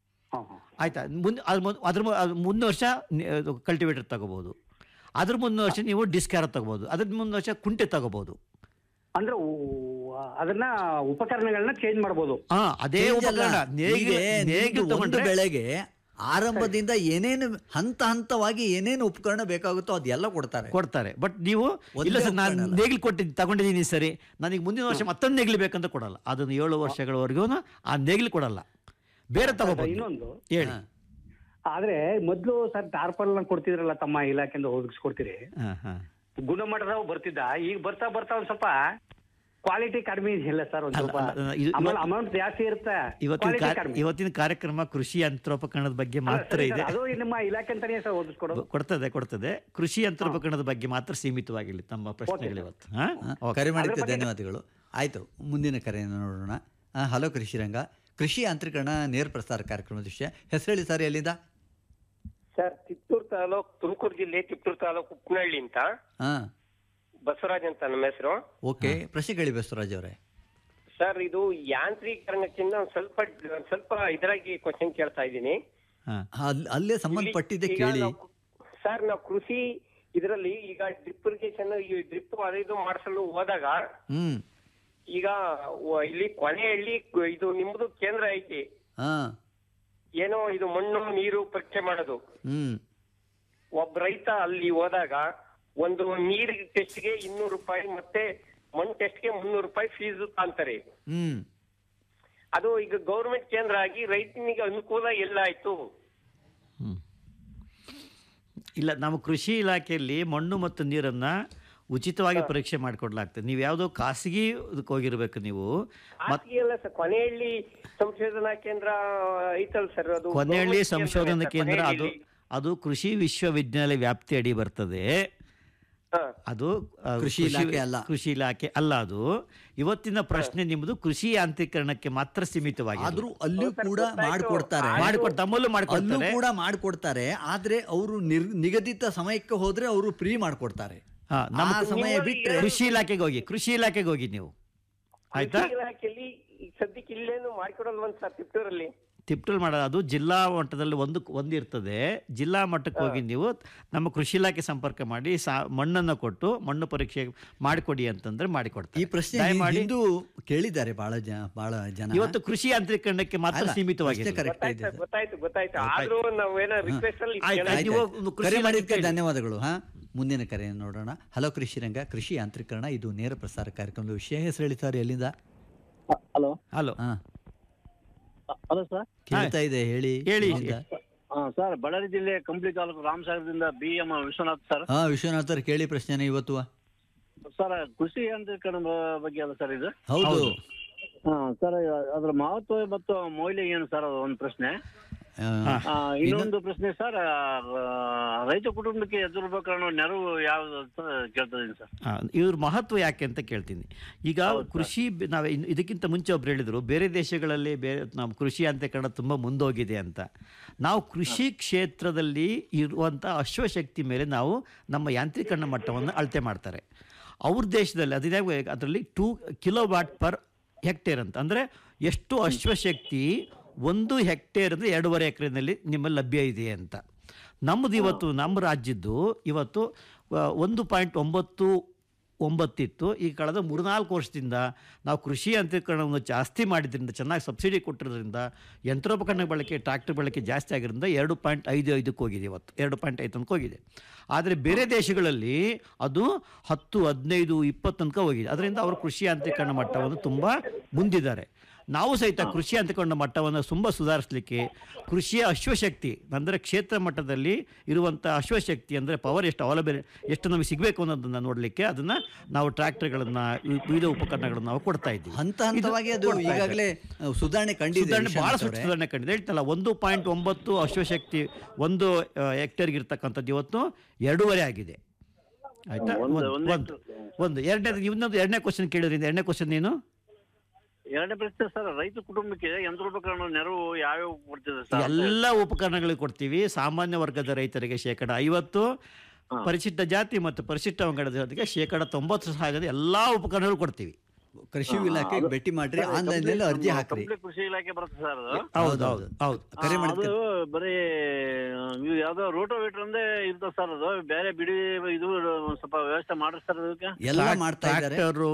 ಆಯ್ತಾ ಮುಂದೆ ಅದ್ರ ಮುನ್- ಅದ್ರ ಮು- ಅದ್ರ ಮುಂದಿನ ವರ್ಷ ಕಲ್ಟಿವೇಟರ್ ತಗೋಬಹುದು ಅದ್ರ ಮುಂದಿನ ವರ್ಷ ನೀವು ಡಿಸ್ಕ್ಯಾರ ತಗೋಬಹುದು ಅದ್ರ ಮುಂದಿನ ವರ್ಷ ಕುಂಟೆ ತಗೋಬಹುದು ಅಂದ್ರೆ ಊ- ಅದನ್ನ ಉಪಕರಣಗಳನ್ನ ಚೇಂಜ್ ಮಾಡ್ಬೋದು ಹಾ ಅದೇ Change ಅಲ್ಲ. ಉಪಕರಣ ನೇಗಿಲು ಹೀಗೆ ನೇಗಿಲು ನಿಮ್ದು ಒಂದು ತಗೊಂಡ್ರೆ ಬೆಳೆಗೆ ಆರಂಭದಿಂದ ಏನೇನು ಹಂತ ಹಂತವಾಗಿ ಏನೇನು ಉಪಕರಣ ಬೇಕಾಗುತ್ತೋ ಅದೆಲ್ಲ ಕೊಡ್ತಾರೆ ಕೊಡ್ತಾರೆ ಬಟ್ ನೀವು ಒಂದೇ ಇಲ್ಲ ಸರ್ ನಾನು ಉಪಕರಣ ಅಲ್ಲ. ನೇಗಿಲು ಕೊಟ್ಟಿದ್ದು ತಗೊಂಡಿದ್ದೀನಿ ಸರಿ ನನಗೆ ಮುಂದಿನ ವರ್ಷ ಮತ್ತೊಂದು ನೇಗಿಲು ಬೇಕಂತ ಕೊಡಲ್ಲ ಅದನ್ನು ಏಳು ವರ್ಷಗಳವರೆಗೂ ಆ ನೇಗಿಲು ಕೊಡಲ್ಲ ಬೇರೆ ತಗೋಬಹುದು ಇನ್ನೊಂದು ಹೇಳಿ ಆದ್ರೆ ಮೊದ್ಲು ಸರ್ ಟಾರ್ಪಲ್ ಕೊಡ್ತಿದ್ರಲ್ಲ ತಮ್ಮ ಇಲಾಖೆಯಿಂದ ಒದಗಿಸ್ಕೊಡ್ತೀರಿ ಹಾ ಹಾ ಗುಣಮಟ್ಟದವು ಬರ್ತಿದ್ದ ಈಗ ಬರ್ತಾ ಬರ್ತಾ ಒಂದ್ ಸ್ವಲ್ಪ ಕ್ವಾಲಿಟಿ ಕಡಿಮೆ ಇದೆಯಲ್ಲ ಸರ್ ಒಂದ್ ಅಲ್ಲ, ಸ್ವಲ್ಪ ಅಲ್ಲ, ಅಲ್ಲ, ಇದು- ಆಮೇಲೆ ಇವತ್ತು- ಅಮೌಂಟ್ ಜಾಸ್ತಿ ಇರುತ್ತೆ ಇವತ್ತಿನ quality ಕಾ- ಕಡಿಮೆ. ಇವತ್ತಿನ ಕಾರ್ಯಕ್ರಮ ಕೃಷಿ ಯಂತ್ರೋಪಕರಣದ ಬಗ್ಗೆ ಅಲ್ಲ, ಮಾತ್ರ ಸರಿ ಇದೆ ಸರ್, ಅದು ನಿಮ್ಮ ಇಲಾಖೆ ಅಂತಾನೆ ಸರ್ ಒದಗಿಸ್ಕೊಡೋದು ಕೊಡ್ತದೆ ಕೊಡ್ತದೆ ಕೃಷಿ ಯಂತ್ರೋಪಕರಣದ ಬಗ್ಗೆ ಮಾತ್ರ ಸೀಮಿತವಾಗಿಲ್ಲ ತಮ್ಮ ಪ್ರಶ್ನೆಗಳು ಇವತ್ತು ಹಾ? ಹಾ, ಓಕೆ. ಕರೆ ಮಾಡಿದ್ದಕ್ಕೆ ಧನ್ಯವಾದಗಳು ಆಯಿತು ಮುಂದಿನ ಕರೆಯನ್ನು ನೋಡೋಣ ಆ, ಹಲೋ ಕೃಷಿ ರಂಗ ಕೃಷಿ ಯಾಂತ್ರೀಕರಣ ನೇರ ಪ್ರಸಾರ ಕಾರ್ಯಕ್ರಮದ ವಿಷಯ ಹೆಸರು ಹೇಳಿ ಸರ್ ಎಲ್ಲಿಂದ ಸರ್ ಕಿತ್ತೂರು ತಾಲೂಕ್ ತುಮಕೂರು ಜಿಲ್ಲೆ ಕಿತ್ತೂರು ತಾಲೂಕು ಉಪ್ಪನಹಳ್ಳಿ ಅಂತ ಹಾಂ ಬಸವರಾಜ್ ಅಂತ ನಮ್ಮ ಹೆಸರು ಓಕೆ ಪ್ರಶ್ನೆ ಕೇಳಿ ಬಸವರಾಜ್ ಅವರೇ ಸರ್ ಇದು ಯಾಂತ್ರೀಕರಣಕ್ಕಿಂತ ಒಂದ್ ಸ್ವಲ್ಪ ಒಂದ್ ಸ್ವಲ್ಪ ಇದರಾಗಿ ಕ್ವಶನ್ ಕೇಳ್ತಾ ಇದ್ದೀನಿ ಅಲ್- ಅಲ್ಲೇ ಸಂಬಂಧಪಟ್ಟಿದ್ದೆ ಈಗ ಕೇಳಿ ನಾವು- ಸರ್ ನಾವು ಕೃಷಿ ಇದರಲ್ಲಿ ಈಗ ಡ್ರಿಪ್ ಇರಿಗೇಷನ್ ಈ ಡ್ರಿಪ್ ಅದು ಇದು ಮಾಡಿಸಲು ಹೋದಾಗ ಹ್ಮ್ ಈಗ ವ- ಇಲ್ಲಿ ಕೊನೆಯಲ್ಲಿ ಕು- ಇದು ನಿಮ್ದು ಕೇಂದ್ರ ಐತಿ ಹಾಂ ಏನೋ ಇದು ಮಣ್ಣು ನೀರು ಪರೀಕ್ಷೆ ಮಾಡೋದು ಹ್ಮ್ ಒಬ್ಬ ರೈತ ಅಲ್ಲಿ ಹೋದಾಗ ಒಂದು ನೀರ್ ಟೆಸ್ಟ್ಗೆ ಇನ್ನೂರು ರೂಪಾಯಿ ಮತ್ತೆ ಮಣ್ಣು ಟೆಸ್ಟ್ಗೆ ಮುನ್ನೂರು ರೂಪಾಯಿ ಫೀಸ್ ಅಂತಾರೆ ಹ್ಮ್ ಅದು ಈಗ ಗೌರ್ಮೆಂಟ್ ಕೇಂದ್ರ ಆಗಿ ರೈತನಿಗೆ ಅನುಕೂಲ ಎಲ್ಲ ಆಯ್ತು ಇಲ್ಲ ನಮ್ಮ ಕೃಷಿ ಇಲಾಖೆಯಲ್ಲಿ ಮಣ್ಣು ಮತ್ತು ನೀರನ್ನು ಉಚಿತವಾಗಿ ಪರೀಕ್ಷೆ ಮಾಡಿಕೊಡ್ಲಾಗ್ತದೆ ನೀವು ಯಾವುದೋ ಖಾಸಗಿ ಇದಕ್ಕೆ ಹೋಗಿರ್ಬೇಕು ನೀವು ಮತ್ ಖಾಸಗಿ ಅಲ್ಲ ಸರ್ ಕೊನೆಹಳ್ಳಿ ಸಂಶೋಧನಾ ಕೇಂದ್ರ ಐತಲ್ ಸರ್ ಅದು ಕೊನೆಹಳ್ಳಿ government ಕೇಂದ್ರ ಸಂಶೋಧನಾ ಸರ್, ಕೇಂದ್ರ ಅದು ಕೊನೆಹಳ್ಳಿ. ಅದು ಕೃಷಿ ವಿಶ್ವವಿದ್ಯಾಲಯ ವ್ಯಾಪ್ತಿ ಅಡಿ ಬರ್ತದೆ ಅದು ಆ, ಕೃಷಿ ಇಲಾಖೆ ಅಲ್ಲ. ಕೃಷಿ ಇಲಾಖೆ ಅಲ್ಲ ಅದು ಇವತ್ತಿನ ಪ್ರಶ್ನೆ ನಿಮ್ಮದು ಕೃಷಿ ಯಾಂತ್ರೀಕರಣಕ್ಕೆ ಮಾತ್ರ ಸೀಮಿತವಾಗಿ ಆದ್ರೂ ಅಲ್ಲೂ ಕೂಡ ಮಾಡಿಕೊಡ್ತಾರೆ ಮಾಡಿಕೊಡ್ ತಮ್ಮಲ್ಲೂ ಅಲ್ಲೂ ಮಾಡಿಕೊಡ್ತಾರೆ ಕೂಡ ಮಾಡಿಕೊಡ್ತಾರೆ ಆದ್ರೆ ಅವರು ನಿಗದಿತ ಸಮಯಕ್ಕೆ ಹೋದ್ರೆ ಅವರು ಫ್ರೀ ಮಾಡಿಕೊಡ್ತಾರೆ ಹಾ, ನಮ್ಮ ಆ ಸಮಯ ಬಿಟ್ರೆ ಕೃಷಿ ಇಲಾಖೆಗೆ ಹೋಗಿ ಕೃಷಿ ಇಲಾಖೆಗೆ ಹೋಗಿ ನೀವು ಆಯ್ತಾ ಕೃಷಿ ಇಲಾಖೆಯಲ್ಲಿ ಈಗ ಸದ್ಯಕ್ಕೆ ಇಲ್ಲೇನು ಮಾಡ್ಕೊಡಲ್ವಂತ ಸರ್ ತಿಪ್ಟೂರಲ್ಲಿ ತಿಪ್ಟಲ್ ಮಾಡೋದು ಅದು ಜಿಲ್ಲಾ ಮಟ್ಟದಲ್ಲಿ ಒಂದು ಒಂದು ಇರ್ತದೆ ಜಿಲ್ಲಾ ಮಟ್ಟಕ್ಕೆ ಹೋಗಿ ನೀವು ನಮ್ಮ ಕೃಷಿ ಇಲಾಖೆ ಸಂಪರ್ಕ ಮಾಡಿ ಸಾ ಮಣ್ಣನ್ನು ಕೊಟ್ಟು ಮಣ್ಣು ಪರೀಕ್ಷೆ ಮಾಡಿಕೊಡಿ ಅಂತಂದ್ರೆ ಮಾಡಿಕೊಡ್ತಾರೆ ಈ ಪ್ರಶ್ನೆ ದಯಮಾಡಿ ಹಿಂದೂ ಕೇಳಿದ್ದಾರೆ ಬಹಳ ಜನ ಬಹಳ ಜನ ಇವತ್ತು ಕೃಷಿ ಯಾಂತ್ರೀಕರಣಕ್ಕೆ ಮಾತ್ರ ಅಲ್ಲ, ಸೀಮಿತವಾಗಿದೆ ಪ್ರಶ್ನೆ correct ಇದೆ ಗೊತ್ತಾಯ್ತು ಗೊತ್ತಾಯ್ತು ಗೊತ್ತಾಯ್ತು ಆದ್ರೂ ನಾವೇನೋ ರಿಕ್ವೆಸ್ಟ್ ಅಲ್ಲಿ ಆಯ್ತು, ಕೇಳೋದು. ಆಯ್ತು. ನೀವು ಒಂದು ಕೃಷಿ ಕರೆ ಇಲಾಖೆ ಮಾಡಿದ್ದಕ್ಕೆ ಕೇಳಿ. ಧನ್ಯವಾದಗಳು ಹಾ ಮುಂದಿನ ಕರೆಯನ್ನು ನೋಡೋಣ ಹಲೋ ಕೃಷಿ ರಂಗ ಕೃಷಿ ಯಾಂತ್ರೀಕರಣ ಇದು ನೇರ ಪ್ರಸಾರ ಕಾರ್ಯಕ್ರಮದ ವಿಷಯ ಹೆಸರು ಹೇಳಿ ಸರ್ ಎಲ್ಲಿಂದ ಹಲೋ ಹಲೋ ಹಾ ಹಲೋ ಸರ್ ಕೇಳ್ತಾ ಇದೆ ಹೇಳಿ ಹೇಳಿ. ಎಲ್ಲಿಂದ? ಸರ್ ಬಳ್ಳಾರಿ ಜಿಲ್ಲೆ ಕಂಪ್ಲಿ ತಾಲೂಕು ರಾಮಸಾಗರದಿಂದ ಬಿ ಎಂ ವಿಶ್ವನಾಥ್ ಸರ್ ಹಾ ವಿಶ್ವನಾಥರ್ ಕೇಳಿ ಪ್ರಶ್ನೆನ ಇವತ್ತು ಸರ್ ಕೃಷಿ ಯಾಂತ್ರೀಕರಣ ಬ- ಬಗ್ಗೆ ಅಲ್ಲ ಸರ್ ಇದು ಹೌದು ಹಾ ಸರ್ ಅದ್ರ ಮಹತ್ವ ಮತ್ತು ಮೌಲ್ಯ ಏನು ಸರ್ ಅದು ಒಂದು ಪ್ರಶ್ನೆ ಆ, ಇನ್ನೊಂದು ಪ್ರಶ್ನೆ ಸರ್ ಆ, ರೈತ ಕುಟುಂಬಕ್ಕೆ ಎದುರ್ಬೇಕಾಣೋ ನೆರವು ಯಾವ್ದು ಅಂತ ಕೇಳ್ತಾ ಇದೀನಿ ಸರ್ ಆ, ಇವ್ರ ಮಹತ್ವ ಯಾಕೆ ಅಂತ ಕೇಳ್ತೀನಿ ಈಗ ಕೃಷಿ ಬೆ- ನಾವು ಇನ್- ಇದಕ್ಕಿಂತ ಮುಂಚೆ ಒಬ್ರು ಹೇಳಿದ್ರು ಬೇರೆ ದೇಶಗಳಲ್ಲಿ ಬೇರೆ ನಮ್ಮ ಕೃಷಿ ಅಂತೇಕರಣ ತುಂಬ ಮುಂದೋಗಿದೆ ಅಂತ ನಾವು ಕೃಷಿ ಕ್ಷೇತ್ರದಲ್ಲಿ ಇರುವಂಥ ಅಶ್ವಶಕ್ತಿ ಮೇಲೆ ನಾವು ನಮ್ಮ ಯಾಂತ್ರೀಕರಣ ಮಟ್ಟವನ್ನು ಅಳತೆ ಮಾಡ್ತಾರೆ ಅವ್ರ ದೇಶದಲ್ಲಿ ಅದಿದೆ ಅದರಲ್ಲಿ two kilowatt per hectare ಅಂತ ಅಂದರೆ ಎಷ್ಟು ಅಶ್ವಶಕ್ತಿ ಒಂದು ಹೆಕ್ಟೇರ್ ಅಂದರೆ ಎರಡೂವರೆ ಎಕರೆನಲ್ಲಿ ನಿಮ್ಮಲ್ಲಿ ಲಭ್ಯ ಇದೆ ಅಂತ ನಮ್ಮದು ಇವತ್ತು ನಮ್ಮ ರಾಜ್ಯದ್ದು ಇವತ್ತು ಆ, ಒಂದು ಪಾಯಿಂಟ್ ಒಂಬತ್ತು ಒಂಬತ್ತಿತ್ತು ಈ ಕಳೆದ ಮೂರ್ನಾಲ್ಕು ವರ್ಷದಿಂದ ನಾವು ಕೃಷಿ ಯಂತ್ರೀಕರಣವನ್ನು ಜಾಸ್ತಿ ಮಾಡಿದ್ರಿಂದ ಚೆನ್ನಾಗಿ ಸಬ್ಸಿಡಿ ಕೊಟ್ಟಿರೋದ್ರಿಂದ ಯಂತ್ರೋಪಕರಣ ಬಳಕೆ ಟ್ರ್ಯಾಕ್ಟರ್ ಬಳಕೆ ಜಾಸ್ತಿ ಆಗಿರೋದ್ರಿಂದ ಎರಡು ಪಾಯಿಂಟ್ ಐದು ಐದಕ್ಕೆ ಹೋಗಿದೆ ಇವತ್ತು ಎರಡು ಪಾಯಿಂಟ್ ಐದು ತನಕ ಹೋಗಿದೆ ಆದರೆ ಬೇರೆ ದೇಶಗಳಲ್ಲಿ ಅದು ಹತ್ತು ಹದಿನೈದು ಇಪ್ಪತ್ತು ತನಕ ಹೋಗಿದೆ ಅದರಿಂದ ಅವರು ಕೃಷಿ ಯಾಂತ್ರೀಕರಣ ಮಟ್ಟವನ್ನು ತುಂಬ ಮುಂದಿದ್ದಾರೆ ನಾವು ಸಹಿತ ಕೃಷಿ ಅಂತಕೊಂಡ ಮಟ್ಟವನ್ನು ತುಂಬ ಸುಧಾರಿಸಲಿಕ್ಕೆ ಕೃಷಿಯ ಅಶ್ವಶಕ್ತಿ ಅಂದರೆ ಕ್ಷೇತ್ರ ಮಟ್ಟದಲ್ಲಿ ಇರುವಂಥ ಅಶ್ವಶಕ್ತಿ ಅಂದರೆ ಪವರ್ ಎಷ್ಟು ಅವಲಂಬನೆ ಎಷ್ಟು ನಮಗೆ ಸಿಗಬೇಕು ಅನ್ನೋದನ್ನು ನೋಡಲಿಕ್ಕೆ ಅದನ್ನು ನಾವು ಟ್ರ್ಯಾಕ್ಟರ್ಗಳನ್ನು ವಿವಿಧ ಉಪಕರಣಗಳನ್ನು ನಾವು ಕೊಡ್ತಾ ಇದ್ದೀವಿ ಹಂತ ಹಂತವಾಗಿ ಅದು ಕೊಡ್ತಾ ಇದ್ದಾರೆ. ಈಗಾಗಲೇ ಅಹ್, ಸುಧಾರಣೆ ಕಂಡಿದೆ ಸುಧಾರಣೆ ಭಾಳ ವಿಶ್ವನಾಥ್ ಅವರೇ. ಸುಧಾರಣೆ ಕಂಡಿದೆ ಹೇಳ್ತಲ್ಲ ಒಂದು ಪಾಯಿಂಟ್ ಒಂಬತ್ತು ಅಶ್ವಶಕ್ತಿ ಒಂದು ಹೆಕ್ಟೇರ್ಗೆ ಇರ್ತಕ್ಕಂಥದ್ದು ಇವತ್ತು ಎರಡೂವರೆ ಆಗಿದೆ ಆಯ್ತಾ ಒಂದು- ಒಂದು ಒಂದು ಒಂದು ಎರಡನೇ ಇನ್ನೊಂದು ಎರಡನೇ ಕ್ವಶನ್ ಕೇಳಿದ್ರಿಂದ ಎರಡನೇ ಕ್ವಶನ್ ಏನು ಎರಡನೇ ಪ್ರಶ್ನೆ ಸರ್ ರೈತ ಕುಟುಂಬಕ್ಕೆ ಯಂತ್ರೋಪಕರಣ ನೆರವು ಯಾವ್ಯಾವ ಕೊಡ್ತಿದೆ ಸರ್ ಎಲ್ಲ ಉಪಕರಣಗಳಿಗೆ ಕೊಡ್ತೀವಿ ಸಾಮಾನ್ಯ ವರ್ಗದ ರೈತರಿಗೆ ಶೇಕಡ ಐವತ್ತು ಪರಿಶಿಷ್ಟ ಜಾತಿ ಮತ್ತು ಪರಿಶಿಷ್ಟ ಪಂಗಡದ ಜೊತೆಗೆ ಶೇಕಡ ತೊಂಬತ್ತು ಸಹಾಯದ ಎಲ್ಲಾ ಉಪಕರಣಗಳು ಕೊಡ್ತೀವಿ ಕೃಷಿ ಇಲಾಖೆಗೆ ಭೇಟಿ ಮಾಡ್ರಿ ಆನ್ಲೈನ್ ನಲ್ಲಿ ಅರ್ಜಿ ಹಾಕ್ರಿ ಕಂಪ್ಲೀಟ್ ಕೃಷಿ ಇಲಾಖೆ ಬರುತ್ತೆ ಸರ್ ಅದು ಹೌದು ಹೌದು ಹೌದು ಕರೆ ಆ, ಮಾಡಿದ್ಕೆ ಅದು ಬರೀ ನೀವು ಯಾವ್ದೋ ರೋಟೋವೇಟರ್ ಅಂದೇ ಇರ್ತದೆ ಸರ್ ಅದು ಬೇರೆ ಬಿಡಿ ಇದು ಒಂದ್ ಸ್ವಲ್ಪ ವ್ಯವಸ್ಥೆ ಮಾಡ್ರಿ ಸರ್ ಅದಕ್ಕೆ ಎಲ್ಲ ಮಾಡ್ತಾ ಇದ್ದಾರೆ ಟ್ರ್ಯಾಕ್ಟರು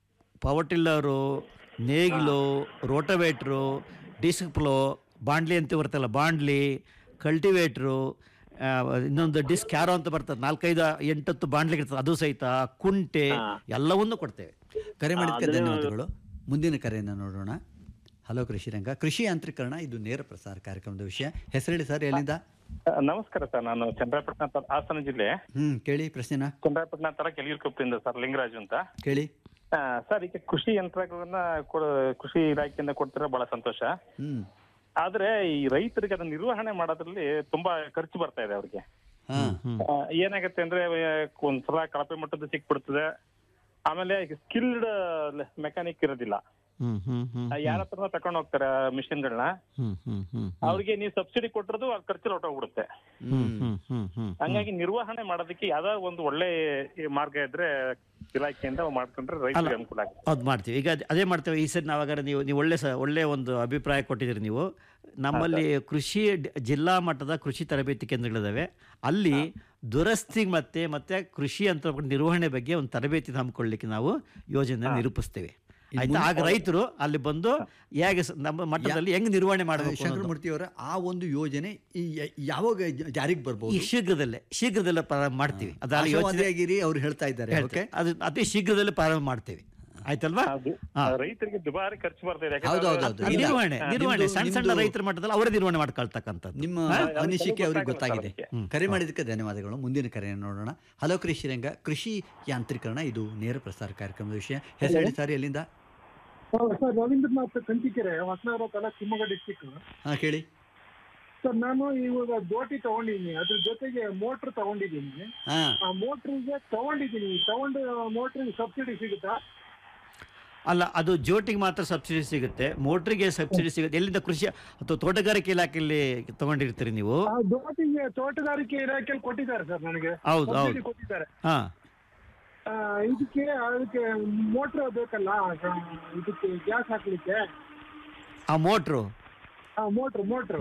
ಪವರ್ ಟಿಲ್ಲರು ನೇಗಿಲು ರೋಟೋವೇಟ್ರು ಡಿಸ್ಕ್ ಪ್ಲೋ ಬಾಂಡ್ಲಿ ಅಂತ ಬರ್ತಲ್ಲ ಬಾಂಡ್ಲಿ ಕಲ್ಟಿವೇಟ್ರು ಆ, ಇನ್ನೊಂದು ಡಿಸ್ಕ್ ಕ್ಯಾರೋ ಅಂತ ಬರ್ತದೆ ನಾಲ್ಕೈದು ಎಂಟತ್ತು ಬಾಂಡ್ಲಿ ಇರ್ತದೆ ಅದು ಸಹಿತ ಕುಂಟೆ ಎಲ್ಲವನ್ನೂ ಕೊಡ್ತೇವೆ ಕರೆ ಮಾಡಿದ್ದಕ್ಕೆ ಧನ್ಯವಾದಗಳು ಮುಂದಿನ ಕರೆಯನ್ನು ನೋಡೋಣ ಹಲೋ ಕೃಷಿ ರಂಗ ಕೃಷಿ ಯಾಂತ್ರೀಕರಣ ಇದು ನೇರ ಪ್ರಸಾರ ಕಾರ್ಯಕ್ರಮದ ವಿಷಯ ಹೆಸರೇಳಿ ಸರ್ ಎಲ್ಲಿಂದ ನಮಸ್ಕಾರ ಸರ್ ನಾನು ಚಂದ್ರಾಪಟ್ಟಣ ತ- ಹಾಸನ ಜಿಲ್ಲೆ ಹ್ಮ್ ಕೇಳಿ ಪ್ರಶ್ನೆನ ಚಂದ್ರಾಪಟ್ಟಣ ತರ ಕೆಲಿಯರ್ಕೊಪ್ಪದಿಂದ ಸರ್ ಲಿಂಗರಾಜು ಅಂತ ಕೇಳಿ ಆ, ಸರ್ ಈಗ ಕೃಷಿ ಯಂತ್ರಗಳನ್ನ ಕೊಡ- ಕೃಷಿ ಇಲಾಖೆಯಿಂದ ಕೊಡ್ತಿರೋ ಬಹಳ ಸಂತೋಷ ಹ್ಮ್ ಆದ್ರೆ ಈ ರೈತರಿಗೆ ಅದನ್ನ ನಿರ್ವಹಣೆ ಮಾಡೋದ್ರಲ್ಲಿ ತುಂಬಾ ಖರ್ಚು ಬರ್ತಾ ಇದೆ ಅವ್ರಿಗೆ ಹಾ ಆ, ಏನಾಗತ್ತೆ ಅಂದ್ರೆ ಆ, ಒಂದ್ಸಲ ಕಳಪೆ ಮಟ್ಟದ ಸಿಕ್ಬಿಡ್ತದೆ ಆಮೇಲೆ ಸ್ಕಿಲ್ಡ್ ಮೆಕ್ಯಾನಿಕ್ ಇರೋದಿಲ್ಲ ಹ್ಮ್ ಹ್ಮ್ ಹ್ಮ್ ಯಾರ ಹತ್ರ ತಗೊಂಡ್ ಹೋಗ್ತಾರೆ ಮಿಷಿನ್ಗಳನ್ನ ಹ್ಮ್ ಹ್ಮ್ ಹ್ಮ್ ಅವ್ರಿಗೆ ನೀವು ಸಬ್ಸಿಡಿ ಕೊಟ್ಟಿರೋದು ಆ ಖರ್ಚು ಹೊರಟೋಗ್ಬಿಡುತ್ತೆ ಹ್ಮ್ ಹ್ಮ್ ಹ್ಮ್ ಹ್ಮ್ ಹಂಗಾಗಿ ನಿರ್ವಹಣೆ ಮಾಡೋದಕ್ಕೆ ಯಾವ್ದಾದ್ರು ಒಂದು ಒಳ್ಳೆ ಮಾರ್ಗ ಇದ್ರೆ ಇಲಾಖೆಯಿಂದ ಮಾಡ್ಕೊಂಡ್ರೆ ರೈತರಿಗೆ ಅನುಕೂಲ ಆಗುತ್ತೆ ಅದು ಮಾಡ್ತೀವಿ ಈಗ ಅದ್- ಅದೇ ಮಾಡ್ತೇವೆ ಈ ಸರಿ ನಾವಾಗ ನೀವು ನೀವು ಒಳ್ಳೆ ಸ ಒಳ್ಳೆ ಒಂದು ಅಭಿಪ್ರಾಯ ಕೊಟ್ಟಿದ್ದೀರಿ ನೀವು ನಮ್ಮಲ್ಲಿ ಕೃಷಿ ಡ್- ಜಿಲ್ಲಾ ಮಟ್ಟದ ಕೃಷಿ ತರಬೇತಿ ಕೇಂದ್ರಗಳಿದಾವೆ ಅಲ್ಲಿ ದುರಸ್ತಿ ಮತ್ತೆ ಮತ್ತೆ ಕೃಷಿ ಅಂತ ನಿರ್ವಹಣೆ ಬಗ್ಗೆ ಒಂದು ತರಬೇತಿ ಹಮ್ಮಿಕೊಳ್ಳಿಕ್ಕೆ ನಾವು ಯೋಜನೆ ನಿರೂಪಿಸ್ತೇವೆ ಆಯ್ತಾ ಆಗ ರೈತರು ಅಲ್ಲಿ ಬಂದು ಹೇಗೆ ಸ- ನಮ್ಮ ಮಟ್ಟದಲ್ಲಿ ಹೆಂಗ್ ನಿರ್ವಹಣೆ ಮಾಡಬೇಕು ಶಂಕರಮೂರ್ತಿ ಅವರ ಆ ಒಂದು ಯೋಜನೆ ಈ ಯ- ಯಾವಾಗ ಜ- ಜಾರಿಗೆ ಈ ಬರ್ಬೋದು ಶೀಘ್ರದಲ್ಲೇ ಶೀಘ್ರದಲ್ಲೇ ಪ್ರಾರಂಭ ಮಾಡ್ತೀವಿ ಅದರ ಯೋಚನೆ ಆಶಾವಾದಿಯಾಗಿರಿ ಅವ್ರು ಹೇಳ್ತಾ ಇದ್ದಾರೆ ಹೇಳ್ತೆ. ಓಕೆ ಅದು ಅತಿ ಶೀಘ್ರದಲ್ಲೇ ಪ್ರಾರಂಭ ಮಾಡ್ತೇವೆ ಆಯ್ತಲ್ವಾ ಹಾ. ರೈತರಿಗೆ ದುಬಾರಿ ಖರ್ಚು ಬರ್ತಾ ಇದೆ ಹೌದು, ಹೌದು, ಹೌದು. ಯಾಕಂದ್ರೆ- ಇಲ್ಲ. ನಿರ್ವಹಣೆ ಹಾ, ನಿರ್ವಹಣೆ ನಿಮ್ದು- ಸಣ್ಣ ಸಣ್ಣ ನಿಮ್ದು- ರೈತರ ಮಟ್ಟದಲ್ಲಿ ಅವರೇ ನಿರ್ವಹಣೆ ಮಾಡ್ಕೊಳ್ತಕ್ಕಂಥದ್ದು ನಿಮ್ಮ ಹಾ? ಅನಿಸಿಕೆ ಅವ್ರಿಗೆ ಗೊತ್ತಾಗುತ್ತೆ ಗೊತ್ತಾಗಿದೆ ಅದಕ್ಕೆ. ಕರೆ ಮಾಡಿದ್ದಕ್ಕೆ ಧನ್ಯವಾದಗಳು ಮುಂದಿನ ಕರೆಯನ್ನು ನೋಡೋಣ ಹಲೋ ಕೃಷಿ ರಂಗ ಕೃಷಿ ಯಾಂತ್ರೀಕರಣ ಇದು ನೇರ ಪ್ರಸಾರ ಕಾರ್ಯಕ್ರಮದ ವಿಷಯ ಹೆಸರು ಹೇಳಿ ಸರ್ ಎಲ್ಲಿಂದ ಸರ್ ರವೀಂದ್ರನಾಥ್ ಕಂಚಿಕೆರೆ ಹೊಸನಗರ ತಾಲೂಕು ಶಿವಮೊಗ್ಗ ಡಿಸ್ಟಿಕ್ ಹಾ ಕೇಳಿ ಸರ್ ನಾನು ಇವಾಗ ದೋಟಿ ತಗೊಂಡಿದ್ದೀನಿ ಅದ್ರ ಜೊತೆಗೆ ಮೋಟ್ರ್ ತಗೊಂಡಿದ್ದೀನಿ ಹಾ ಆ ಮೋಟ್ರಿಗೆ ತಗೊಂಡಿದ್ದೀನಿ ತಗೊಂಡು ಮೋಟ್ರಿಗೆ ಸಬ್ಸಿಡಿ ಸಿಗುತ್ತಾ ಅಲ್ಲ ಅದು ಜೋಟಿಗೆ ಮಾತ್ರ ಸಬ್ಸಿಡಿ ಸಿಗುತ್ತೆ ಮೋಟ್ರಿಗೆ ಸಬ್ಸಿಡಿ ಸಿಗುತ್ತೆ ಎಲ್ಲಿಂದ ಕೃಷಿ ಅಥವಾ ತೋಟಗಾರಿಕೆ ಇಲಾಖೆಯಲ್ಲಿ ತಗೊಂಡಿರ್ತೀರಿ ನೀವು ಆ ದೋಟಿಗೆ ತೋಟಗಾರಿಕೆ ಇಲಾಖೆಯಲ್ಲಿ ಕೊಟ್ಟಿದ್ದಾರೆ ಸರ್ ನನಗೆ ಹೌದು, ಸಬ್ಸಿಡಿ ಹೌದು. ಕೊಟ್ಟಿದ್ದಾರೆ ಹಾ ಆ, ಇದಕ್ಕೆ ಅದಕ್ಕೆ ಮೋಟ್ರ್ ಬೇಕಲ್ಲ ಆ, ಇದಕ್ಕೆ ಗ್ಯಾಸ್ ಹಾಕ್ಲಿಕ್ಕೆ ಆ ಮೋಟ್ರು ಆ ಮೋಟ್ರ್ ಮೋಟ್ರ್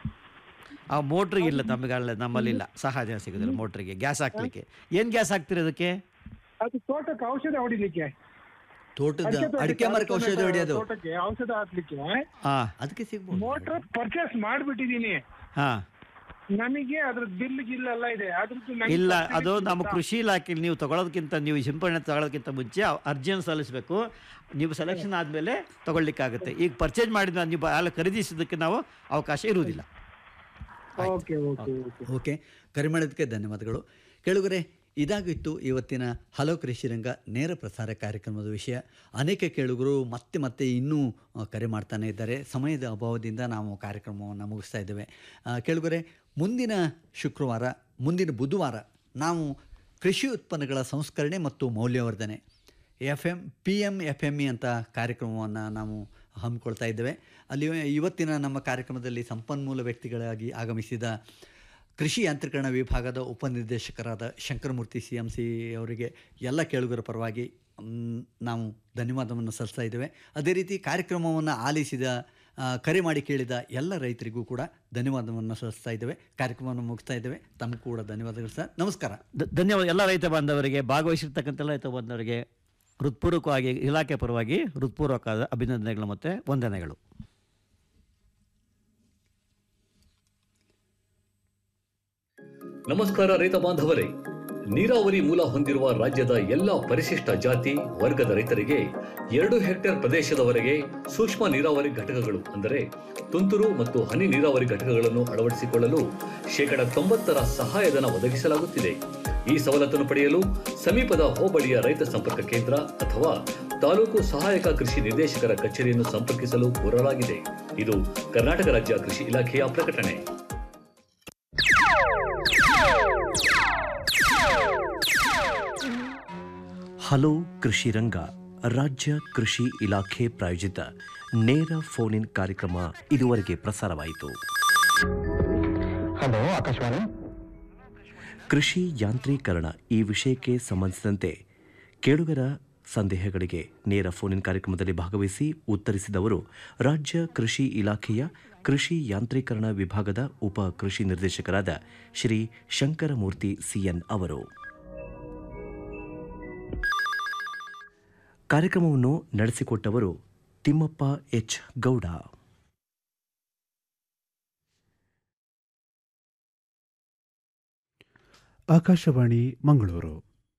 ಆ ಮೋಟ್ರಿಗೆ ಇಲ್ಲ ನಮಗೆ ಅಲ್ಲ ನಮ್ಮಲ್ಲಿ ಇಲ್ಲ ಸಹಜ ಸಿಗೋದಿಲ್ಲ ಮೋಟ್ರಿಗೆ ಗ್ಯಾಸ್ ಹಾಕ್ಲಿಕ್ಕೆ ಏನು ಗ್ಯಾಸ್ ಹಾಕ್ತೀರಿ ಅದಕ್ಕೆ ಅದು ತೋಟಕ್ಕೆ ಔಷಧ ಹೊಡಿಲಿಕ್ಕೆ ತೋಟದ ಅಡಿಕೆ ತೋಟಕ್ಕೆ ಅಡಿಕೆ ಮರಕ್ಕೆ ಔಷಧ ಔಷಧ ಹೊಡೆಯೋದು ತೋಟಕ್ಕೆ ಔಷಧ ಹಾಕ್ಲಿಕ್ಕೆ ಹಾ ಅದಕ್ಕೆ ಸಿಗ್ಬೋದು ಮೋಟ್ರ್ ಪರ್ಚೇಸ್ ಮಾಡ್ಬಿಟ್ಟಿದೀನಿ ಹಾ ನನಗೆ ಅದ್ರ ಬಿಲ್ ಗಿಲ್ ಎಲ್ಲ ಇದೆ ಅದ್ರದ್ದು ನಂಗೆ ಇಲ್ಲ subsidy ಅದು ನಮ್ಮ ಸಿಗುತ್ತಾ? ಕೃಷಿ ಇಲಾಖೆಯಲ್ಲಿ ನೀವು ತಗೊಳ್ಳೋದಕ್ಕಿಂತ ನೀವು ಸಿಂಪಡಣೆ ತಗೊಳ್ಳೋದಕ್ಕಿಂತ ಮುಂಚೆ ಅರ್ಜಿಯನ್ನು ಸಲ್ಲಿಸಬೇಕು ನೀವು ಸೆಲೆಕ್ಷನ್ ಆದಮೇಲೆ ತಗೊಳ್ಲಿಕ್ಕಾಗುತ್ತೆ ಈಗ ಪರ್ಚೇಸ್ ಮಾಡಿದ ನೀವು ಅಲ್ಲ ಖರೀದಿಸೋದಕ್ಕೆ ನಾವು ಅವಕಾಶ ಇರುವುದಿಲ್ಲ ಓಕೆ ಓಕೆ ಓಕೆ ಓಕೆ ಕರೆ ಮಾಡಿದ್ದಕ್ಕೆ ಧನ್ಯವಾದಗಳು ಕೇಳುಗರೆ ಇದಾಗಿತ್ತು ಇವತ್ತಿನ ಹಲೋ ಕೃಷಿರಂಗ ನೇರ ಪ್ರಸಾರ ಕಾರ್ಯಕ್ರಮದ ವಿಷಯ ಅನೇಕ ಕೇಳುಗರು ಮತ್ತೆ ಮತ್ತೆ ಇನ್ನೂ ಆ, ಕರೆ ಮಾಡ್ತಾನೆ ಇದ್ದಾರೆ ಸಮಯದ ಅಭಾವದಿಂದ ನಾವು ಕಾರ್ಯಕ್ರಮವನ್ನು ಮುಗಿಸ್ತಾ ಇದ್ದೇವೆ ಆ, ಕೇಳುಗರೆ ಮುಂದಿನ ಶುಕ್ರವಾರ ಮುಂದಿನ ಬುಧವಾರ ನಾವು ಕೃಷಿ ಉತ್ಪನ್ನಗಳ ಸಂಸ್ಕರಣೆ ಮತ್ತು ಮೌಲ್ಯವರ್ಧನೆ F M P M F M E ಅಂತ ಕಾರ್ಯಕ್ರಮವನ್ನು ನಾವು ಹಮ್ಮಿಕೊಳ್ತಾ ಇದ್ದೇವೆ ಅಲ್ಲಿ ಇವತ್ತಿನ ನಮ್ಮ ಕಾರ್ಯಕ್ರಮದಲ್ಲಿ ಸಂಪನ್ಮೂಲ ವ್ಯಕ್ತಿಗಳಾಗಿ ಆಗಮಿಸಿದ ಕೃಷಿ ಯಾಂತ್ರೀಕರಣ ವಿಭಾಗದ ಉಪನಿರ್ದೇಶಕರಾದ ಶಂಕರಮೂರ್ತಿ ಸಿ ಎಂ ಸಿ ಅವರಿಗೆ ಎಲ್ಲ ಕೇಳುಗರ ಪರವಾಗಿ ಮ್, ನಾವು ಧನ್ಯವಾದವನ್ನು ಸಲ್ಲಿಸ್ತಾ ಇದ್ದೇವೆ ಅದೇ ರೀತಿ ಕಾರ್ಯಕ್ರಮವನ್ನು ಆಲಿಸಿದ ಆ, ಕರೆ ಮಾಡಿ ಕೇಳಿದ ಎಲ್ಲ ರೈತರಿಗೂ ಕೂಡ ಧನ್ಯವಾದವನ್ನು ಸಲ್ಲಿಸ್ತಾ ಇದ್ದೇವೆ ಕಾರ್ಯಕ್ರಮವನ್ನು ಮುಗಿಸ್ತಾ ಇದ್ದೇವೆ ತಮಗೂ ಕೂಡ ಧನ್ಯವಾದಗಳು ಸರ್ ನಮಸ್ಕಾರ ಧ- ಧನ್ಯವಾದ ಎಲ್ಲ ರೈತ ಬಾಂಧವರಿಗೆ ಭಾಗವಹಿಸಿರ್ತಕ್ಕಂಥ ಎಲ್ಲ ರೈತ ಬಾಂಧವರಿಗೆ ಹೃತ್ಪೂರ್ವಕವಾಗಿ ಇಲಾಖೆ ಪರವಾಗಿ ಹೃತ್ಪೂರ್ವಕವಾದ ಅಭಿನಂದನೆಗಳು ಮತ್ತು ವಂದನೆಗಳು ನಮಸ್ಕಾರ ರೈತ ಬಾಂಧವರೇ ನೀರಾವರಿ ಮೂಲ ಹೊಂದಿರುವ ರಾಜ್ಯದ ಎಲ್ಲ ಪರಿಶಿಷ್ಟ ಜಾತಿ ವರ್ಗದ ರೈತರಿಗೆ ಎರಡು ಹೆಕ್ಟೇರ್ ಪ್ರದೇಶದವರೆಗೆ ಸೂಕ್ಷ್ಮ ನೀರಾವರಿ ಘಟಕಗಳು ಅಂದರೆ ತುಂತುರು ಮತ್ತು ಹನಿ ನೀರಾವರಿ ಘಟಕಗಳನ್ನು ಅಳವಡಿಸಿಕೊಳ್ಳಲು ಶೇಕಡ ತೊಂಬತ್ತರ ಸಹಾಯಧನ ಒದಗಿಸಲಾಗುತ್ತಿದೆ ಈ ಸವಲತ್ತನ್ನು ಪಡೆಯಲು ಸಮೀಪದ ಹೋಬಳಿಯ ರೈತ ಸಂಪರ್ಕ ಕೇಂದ್ರ ಅಥವಾ ತಾಲೂಕು ಸಹಾಯಕ ಕೃಷಿ ನಿರ್ದೇಶಕರ ಕಚೇರಿಯನ್ನು ಸಂಪರ್ಕಿಸಲು ಕೋರಲಾಗಿದೆ ಇದು ಕರ್ನಾಟಕ ರಾಜ್ಯ ಕೃಷಿ ಇಲಾಖೆಯ ಪ್ರಕಟಣೆ ಹಲೋ ಕೃಷಿ ರಂಗ ರಾಜ್ಯ ಕೃಷಿ ಇಲಾಖೆ ಪ್ರಾಯೋಜಿತ ನೇರ ಫೋನ್ ಇನ್ ಕಾರ್ಯಕ್ರಮ ಇದುವರೆಗೆ ಪ್ರಸಾರವಾಯಿತು ಹಲೋ ಆಕಾಶವಾಣಿ ಕೃಷಿ ಯಾಂತ್ರೀಕರಣ ಈ ವಿಷಯಕ್ಕೆ ಸಂಬಂಧಿಸಿದಂತೆ ಕೇಳುಗರ ಸಂದೇಹಗಳಿಗೆ ನೇರ ಫೋನ್ ಇನ್ ಕಾರ್ಯಕ್ರಮದಲ್ಲಿ ಭಾಗವಹಿಸಿ ಉತ್ತರಿಸಿದವರು ರಾಜ್ಯ ಕೃಷಿ ಇಲಾಖೆಯ ಕೃಷಿ ಯಾಂತ್ರೀಕರಣ ವಿಭಾಗದ ಉಪ ಕೃಷಿ ನಿರ್ದೇಶಕರಾದ ಶ್ರೀ ಶಂಕರಮೂರ್ತಿ ಸಿಎನ್ ಅವರು ಕಾರ್ಯಕ್ರಮವನ್ನು ನಡೆಸಿಕೊಟ್ಟವರು ತಿಮ್ಮಪ್ಪ ಎಚ್ ಗೌಡ ಆಕಾಶವಾಣಿ ಮಂಗಳೂರು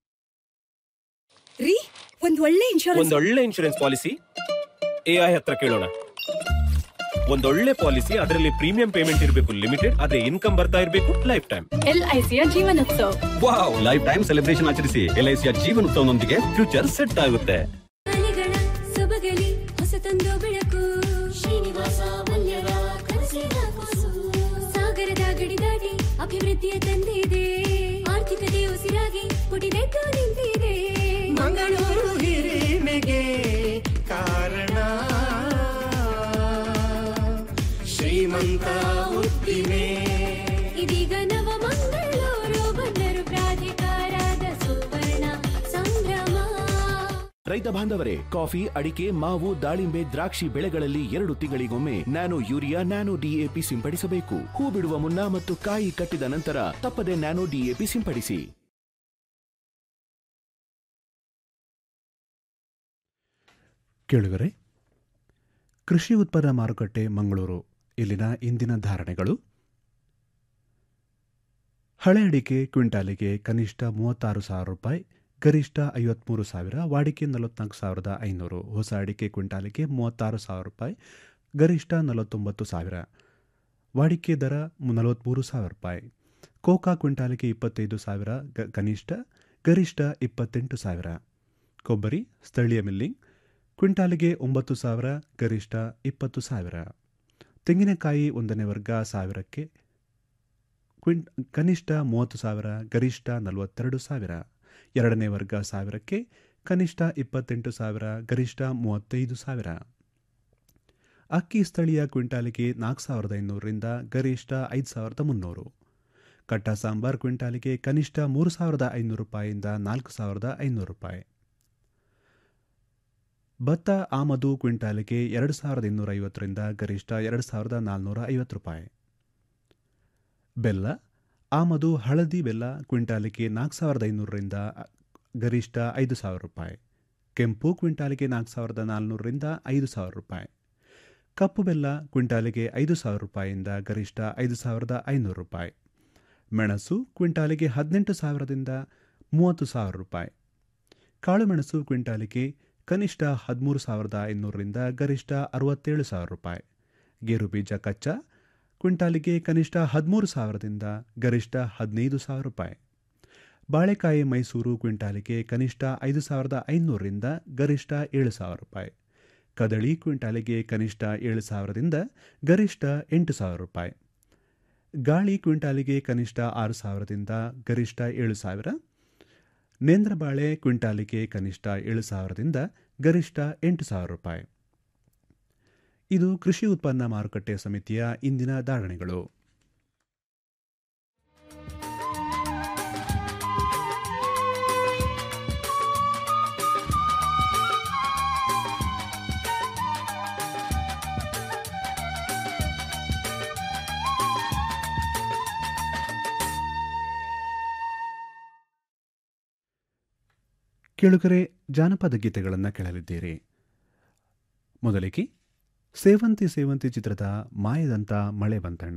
ರೀ ಒಂದ್ ಒಳ್ಳೆ ಇನ್ಶೂರೆನ್ಸ್ ಒಂದೊಳ್ಳೆ ಇನ್ಶೂರೆನ್ಸ್ ಪಾಲಿಸಿ ಎಐ ಹತ್ರ ಕೇಳೋಣ ಒಂದೊಳ್ಳೆ ಪಾಲಿಸಿ ಅದರಲ್ಲಿ ಪ್ರೀಮಿಯಂ ಪೇಮೆಂಟ್ ಇರಬೇಕು ಲಿಮಿಟೆಡ್ ಅದೇ ಇನ್ಕಮ್ ಬರ್ತಾ ಇರಬೇಕು ಲೈಫ್ ಟೈಮ್ ಎಲ್ಐಸಿಯ ಜೀವನೋತ್ಸವ ವಾವ್ ಲೈಫ್ ಟೈಮ್ ಸೆಲೆಬ್ರೇಷನ್ ಆಚರಿಸಿ ಎಲ್ಐಸಿಯ ಜೀವನೋತ್ಸವನೊಂದಿಗೆ ಫ್ಯೂಚರ್ ಸೆಟ್ ಆಗುತ್ತೆ ಅಲೆಗಳ ಸೊಬಗಲಿ ಹೊಸತೊಂದು ಬೆಳಕು ಶ್ರೀನಿವಾಸ ಮಲ್ಯರ ಕನಸಿನ ಕೂಸು ಸಾಗರದ ಗಡಿ ದಾಟಿ ಅಭಿವೃದ್ಧಿಯ ತಂದಿದೆ ಆರ್ಥಿಕತೆ ಉಸಿರಾಗಿ ಪುಟಿದೆದ್ದು ನಿಂತಿದೆ ಮಂಗಳೂರು ಹಿರಿಮೆಗೆ ಕಾರಣ ಶ್ರೀಮಂತ ಉದ್ದಿಮೆ ಇದೀಗ ನವ ಮಂಗಳೂರು ಬಂದರು ಪ್ರಾಧಿಕಾರದ ಸುವರ್ಣ ಸಂಭ್ರಮ ರೈತ ಬಾಂಧವರೇ ಕಾಫಿ ಅಡಿಕೆ ಮಾವು ದಾಳಿಂಬೆ ದ್ರಾಕ್ಷಿ ಬೆಳೆಗಳಲ್ಲಿ ಎರಡು ತಿಂಗಳಿಗೊಮ್ಮೆ ನ್ಯಾನೋ ಯೂರಿಯಾ ನ್ಯಾನೋ ಡಿಎಪಿ ಸಿಂಪಡಿಸಬೇಕು ಹೂ ಬಿಡುವ ಮುನ್ನ ಮತ್ತು ಕಾಯಿ ಕಟ್ಟಿದ ನಂತರ ತಪ್ಪದೆ ನ್ಯಾನೋ ಡಿಎಪಿ ಸಿಂಪಡಿಸಿ ಕೇಳುಗರೆ ಕೃಷಿ ಉತ್ಪನ್ನ ಮಾರುಕಟ್ಟೆ ಮಂಗಳೂರು ಇಲ್ಲಿನ ಇಂದಿನ ಧಾರಣೆಗಳು ಹಳೆ ಅಡಿಕೆ ಕ್ವಿಂಟಾಲಿಗೆ ಕನಿಷ್ಠ ಮೂವತ್ತಾರು ಸಾವಿರ ರೂಪಾಯಿ ಗರಿಷ್ಠ ಐವತ್ಮೂರು ಸಾವಿರ ವಾಡಿಕೆ ನಲವತ್ನಾಲ್ಕು ಸಾವಿರದ ಐನೂರು ಹೊಸ ಅಡಿಕೆ ಕ್ವಿಂಟಾಲಿಗೆ ಮೂವತ್ತಾರು ಸಾವಿರ ರೂಪಾಯಿ ಗರಿಷ್ಠ ನಲವತ್ತೊಂಬತ್ತು ಸಾವಿರ ವಾಡಿಕೆ ದರ ನಲವತ್ತ್ಮೂರು ಸಾವಿರ ರೂಪಾಯಿ ಕೋಕಾ ಕ್ವಿಂಟಾಲಿಗೆ ಇಪ್ಪತ್ತೈದು ಸಾವಿರ ಗ- ಕನಿಷ್ಠ ಗರಿಷ್ಠ ಇಪ್ಪತ್ತೆಂಟು ಸಾವಿರ ಕೊಬ್ಬರಿ ಸ್ಥಳೀಯ ಮಿಲ್ಲಿಂಗ್ ಕ್ವಿಂಟಾಲಿಗೆ ಒಂಬತ್ತು ಸಾವಿರ ಗರಿಷ್ಠ ಇಪ್ಪತ್ತು ಸಾವಿರ ತೆಂಗಿನಕಾಯಿ ಒಂದನೇ ವರ್ಗ ಸಾವಿರಕ್ಕೆ ಕ್ವಿಂಟ್ ಕನಿಷ್ಠ ಮೂವತ್ತು ಸಾವಿರ ಗರಿಷ್ಠ ನಲವತ್ತೆರಡು ಸಾವಿರ ಎರಡನೇ ವರ್ಗ ಸಾವಿರಕ್ಕೆ ಕನಿಷ್ಠ ಇಪ್ಪತ್ತೆಂಟು ಸಾವಿರ ಗರಿಷ್ಠ ಮೂವತ್ತೈದು ಸಾವಿರ ಅಕ್ಕಿ ಸ್ಥಳೀಯ ಕ್ವಿಂಟಾಲಿಗೆ ನಾಲ್ಕು ಸಾವಿರದ ಐನೂರರಿಂದ ಗರಿಷ್ಠ ಐದು ಸಾವಿರದ ಮುನ್ನೂರು ಕಟ್ಟ ಸಾಂಬಾರ್ ಕ್ವಿಂಟಾಲಿಗೆ ಕನಿಷ್ಠ ಮೂರು ಸಾವಿರದ ಐನೂರು ರೂಪಾಯಿಯಿಂದ ನಾಲ್ಕು ಸಾವಿರದ ಐನೂರು ರೂಪಾಯಿ ಭತ್ತ ಆಮದು ಕ್ವಿಂಟಾಲಿಗೆ ಎರಡು ಸಾವಿರದ ಇನ್ನೂರ ಐವತ್ತರಿಂದ ಗರಿಷ್ಠ ಎರಡು ಸಾವಿರದ ನಾಲ್ನೂರ ಐವತ್ತು ರೂಪಾಯಿ ಬೆಲ್ಲ ಆಮದು ಹಳದಿ ಬೆಲ್ಲ ಕ್ವಿಂಟಾಲಿಗೆ ನಾಲ್ಕು ಸಾವಿರದ ಐನೂರರಿಂದ ಗರಿಷ್ಠ ಐದು ಸಾವಿರ ರೂಪಾಯಿ ಕೆಂಪು ಕ್ವಿಂಟಾಲಿಗೆ ನಾಲ್ಕು ಸಾವಿರದ ನಾಲ್ನೂರರಿಂದ ಐದು ಸಾವಿರ ರೂಪಾಯಿ ಕಪ್ಪು ಬೆಲ್ಲ ಕ್ವಿಂಟಾಲಿಗೆ ಐದು ಸಾವಿರ ರೂಪಾಯಿಯಿಂದ ಗರಿಷ್ಠ ಐದು ಸಾವಿರದ ಐನೂರು ರೂಪಾಯಿ ಮೆಣಸು ಕ್ವಿಂಟಾಲಿಗೆ ಹದಿನೆಂಟು ಸಾವಿರದಿಂದ ಮೂವತ್ತು ಸಾವಿರ ರೂಪಾಯಿ ಕಾಳುಮೆಣಸು ಕ್ವಿಂಟಾಲಿಗೆ ಕನಿಷ್ಠ ಹದಿಮೂರು ಸಾವಿರದ ಐನೂರರಿಂದ ಗರಿಷ್ಠ ಅರವತ್ತೇಳು ಸಾವಿರ ರೂಪಾಯಿ ಗೇರು ಬೀಜ ಕಚ್ಚಾ ಕ್ವಿಂಟಾಲಿಗೆ ಕನಿಷ್ಠ ಹದಿಮೂರು ಸಾವಿರದಿಂದ ಗರಿಷ್ಠ ಹದಿನೈದು ಸಾವಿರ ರೂಪಾಯಿ ಬಾಳೆಕಾಯಿ ಮೈಸೂರು ಕ್ವಿಂಟಾಲಿಗೆ ಕನಿಷ್ಠ ಐದು ಸಾವಿರದ ಐನೂರರಿಂದ ಗರಿಷ್ಠ ಏಳು ಸಾವಿರ ರೂಪಾಯಿ ಕದಳಿ ಕ್ವಿಂಟಾಲಿಗೆ ಕನಿಷ್ಠ ಏಳು ಸಾವಿರದಿಂದ ಗರಿಷ್ಠ ಎಂಟು ಸಾವಿರ ರೂಪಾಯಿ ಗಾಳಿ ಕ್ವಿಂಟಾಲಿಗೆ ಕನಿಷ್ಠ ಆರು ಸಾವಿರದಿಂದ ಗರಿಷ್ಠ ಏಳು ಸಾವಿರ ನೇಂದ್ರಬಾಳೆ ಕ್ವಿಂಟಾಲಿಗೆ ಕನಿಷ್ಠ ಏಳು ಸಾವಿರದಿಂದ ಗರಿಷ್ಠ ಎಂಟು ಸಾವಿರ ರೂಪಾಯಿ ಇದು ಕೃಷಿ ಉತ್ಪನ್ನ ಮಾರುಕಟ್ಟೆ ಸಮಿತಿಯ ಇಂದಿನ ಧಾರಣೆಗಳು ಕೆಳುಗರೆ ಜಾನಪದ ಗೀತೆಗಳನ್ನು ಕೇಳಲಿದ್ದೀರಿ ಮೊದಲಿಗೆ ಸೇವಂತಿ ಸೇವಂತಿ ಚಿತ್ರದ ಮಾಯದಂತ ಮಳೆ ಬಂತಣ್ಣ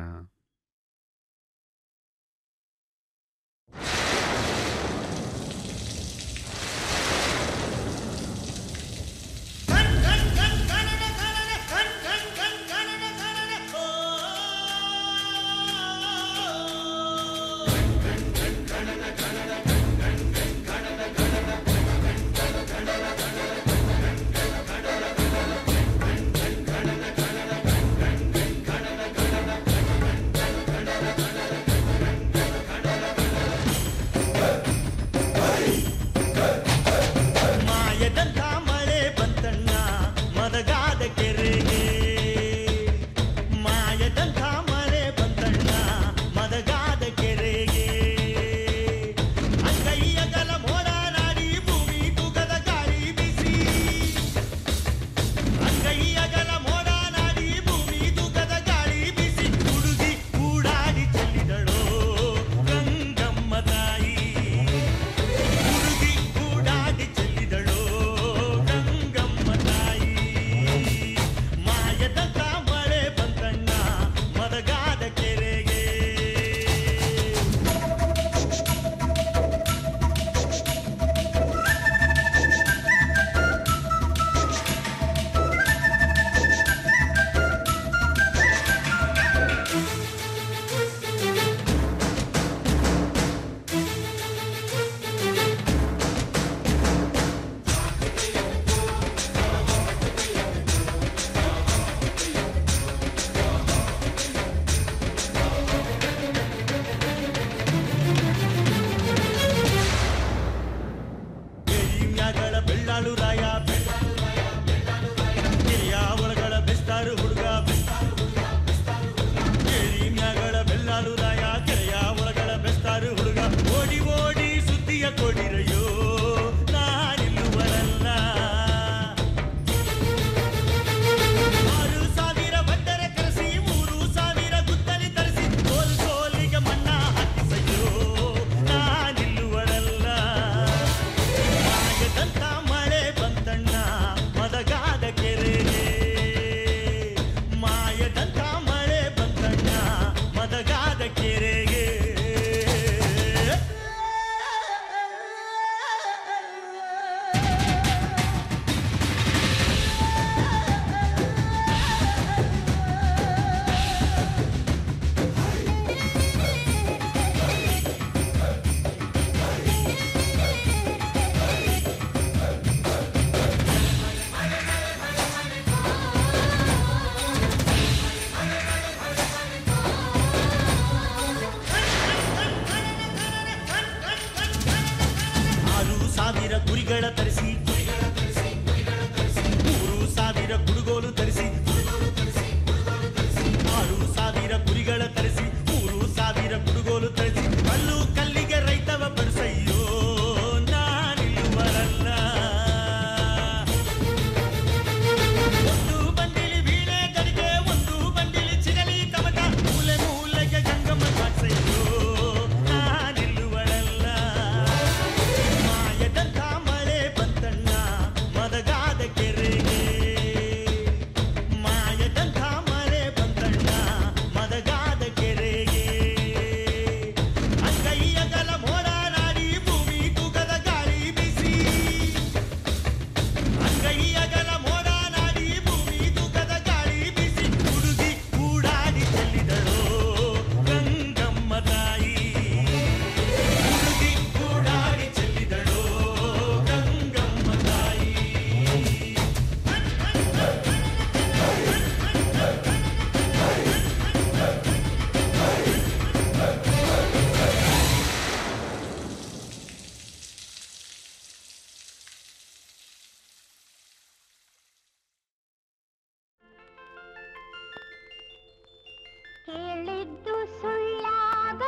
Thank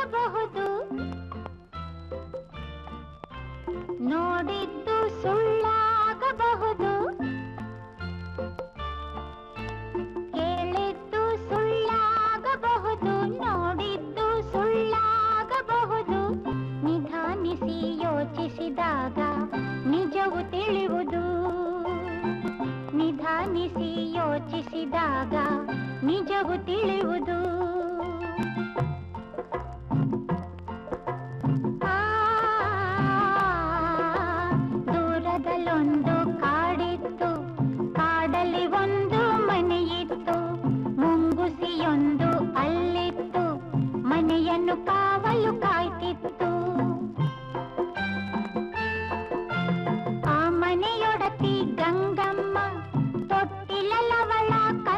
ಸುಳ್ಳಾಗಬಹುದು ನೋಡಿದ್ದು ಸುಳ್ಳಾಗಬಹುದು ಕೇಳಿದ್ದು ಸುಳ್ಳಾಗಬಹುದು ನೋಡಿದ್ದು ಸುಳ್ಳಾಗಬಹುದು ನಿಧಾನಿಸಿ ಯೋಚಿಸಿದಾಗ ನಿಜವು ತಿಳಿಯುವುದು ನಿಧಾನಿಸಿ ಯೋಚಿಸಿದಾಗ ನಿಜವು ತಿಳಿಯುವುದು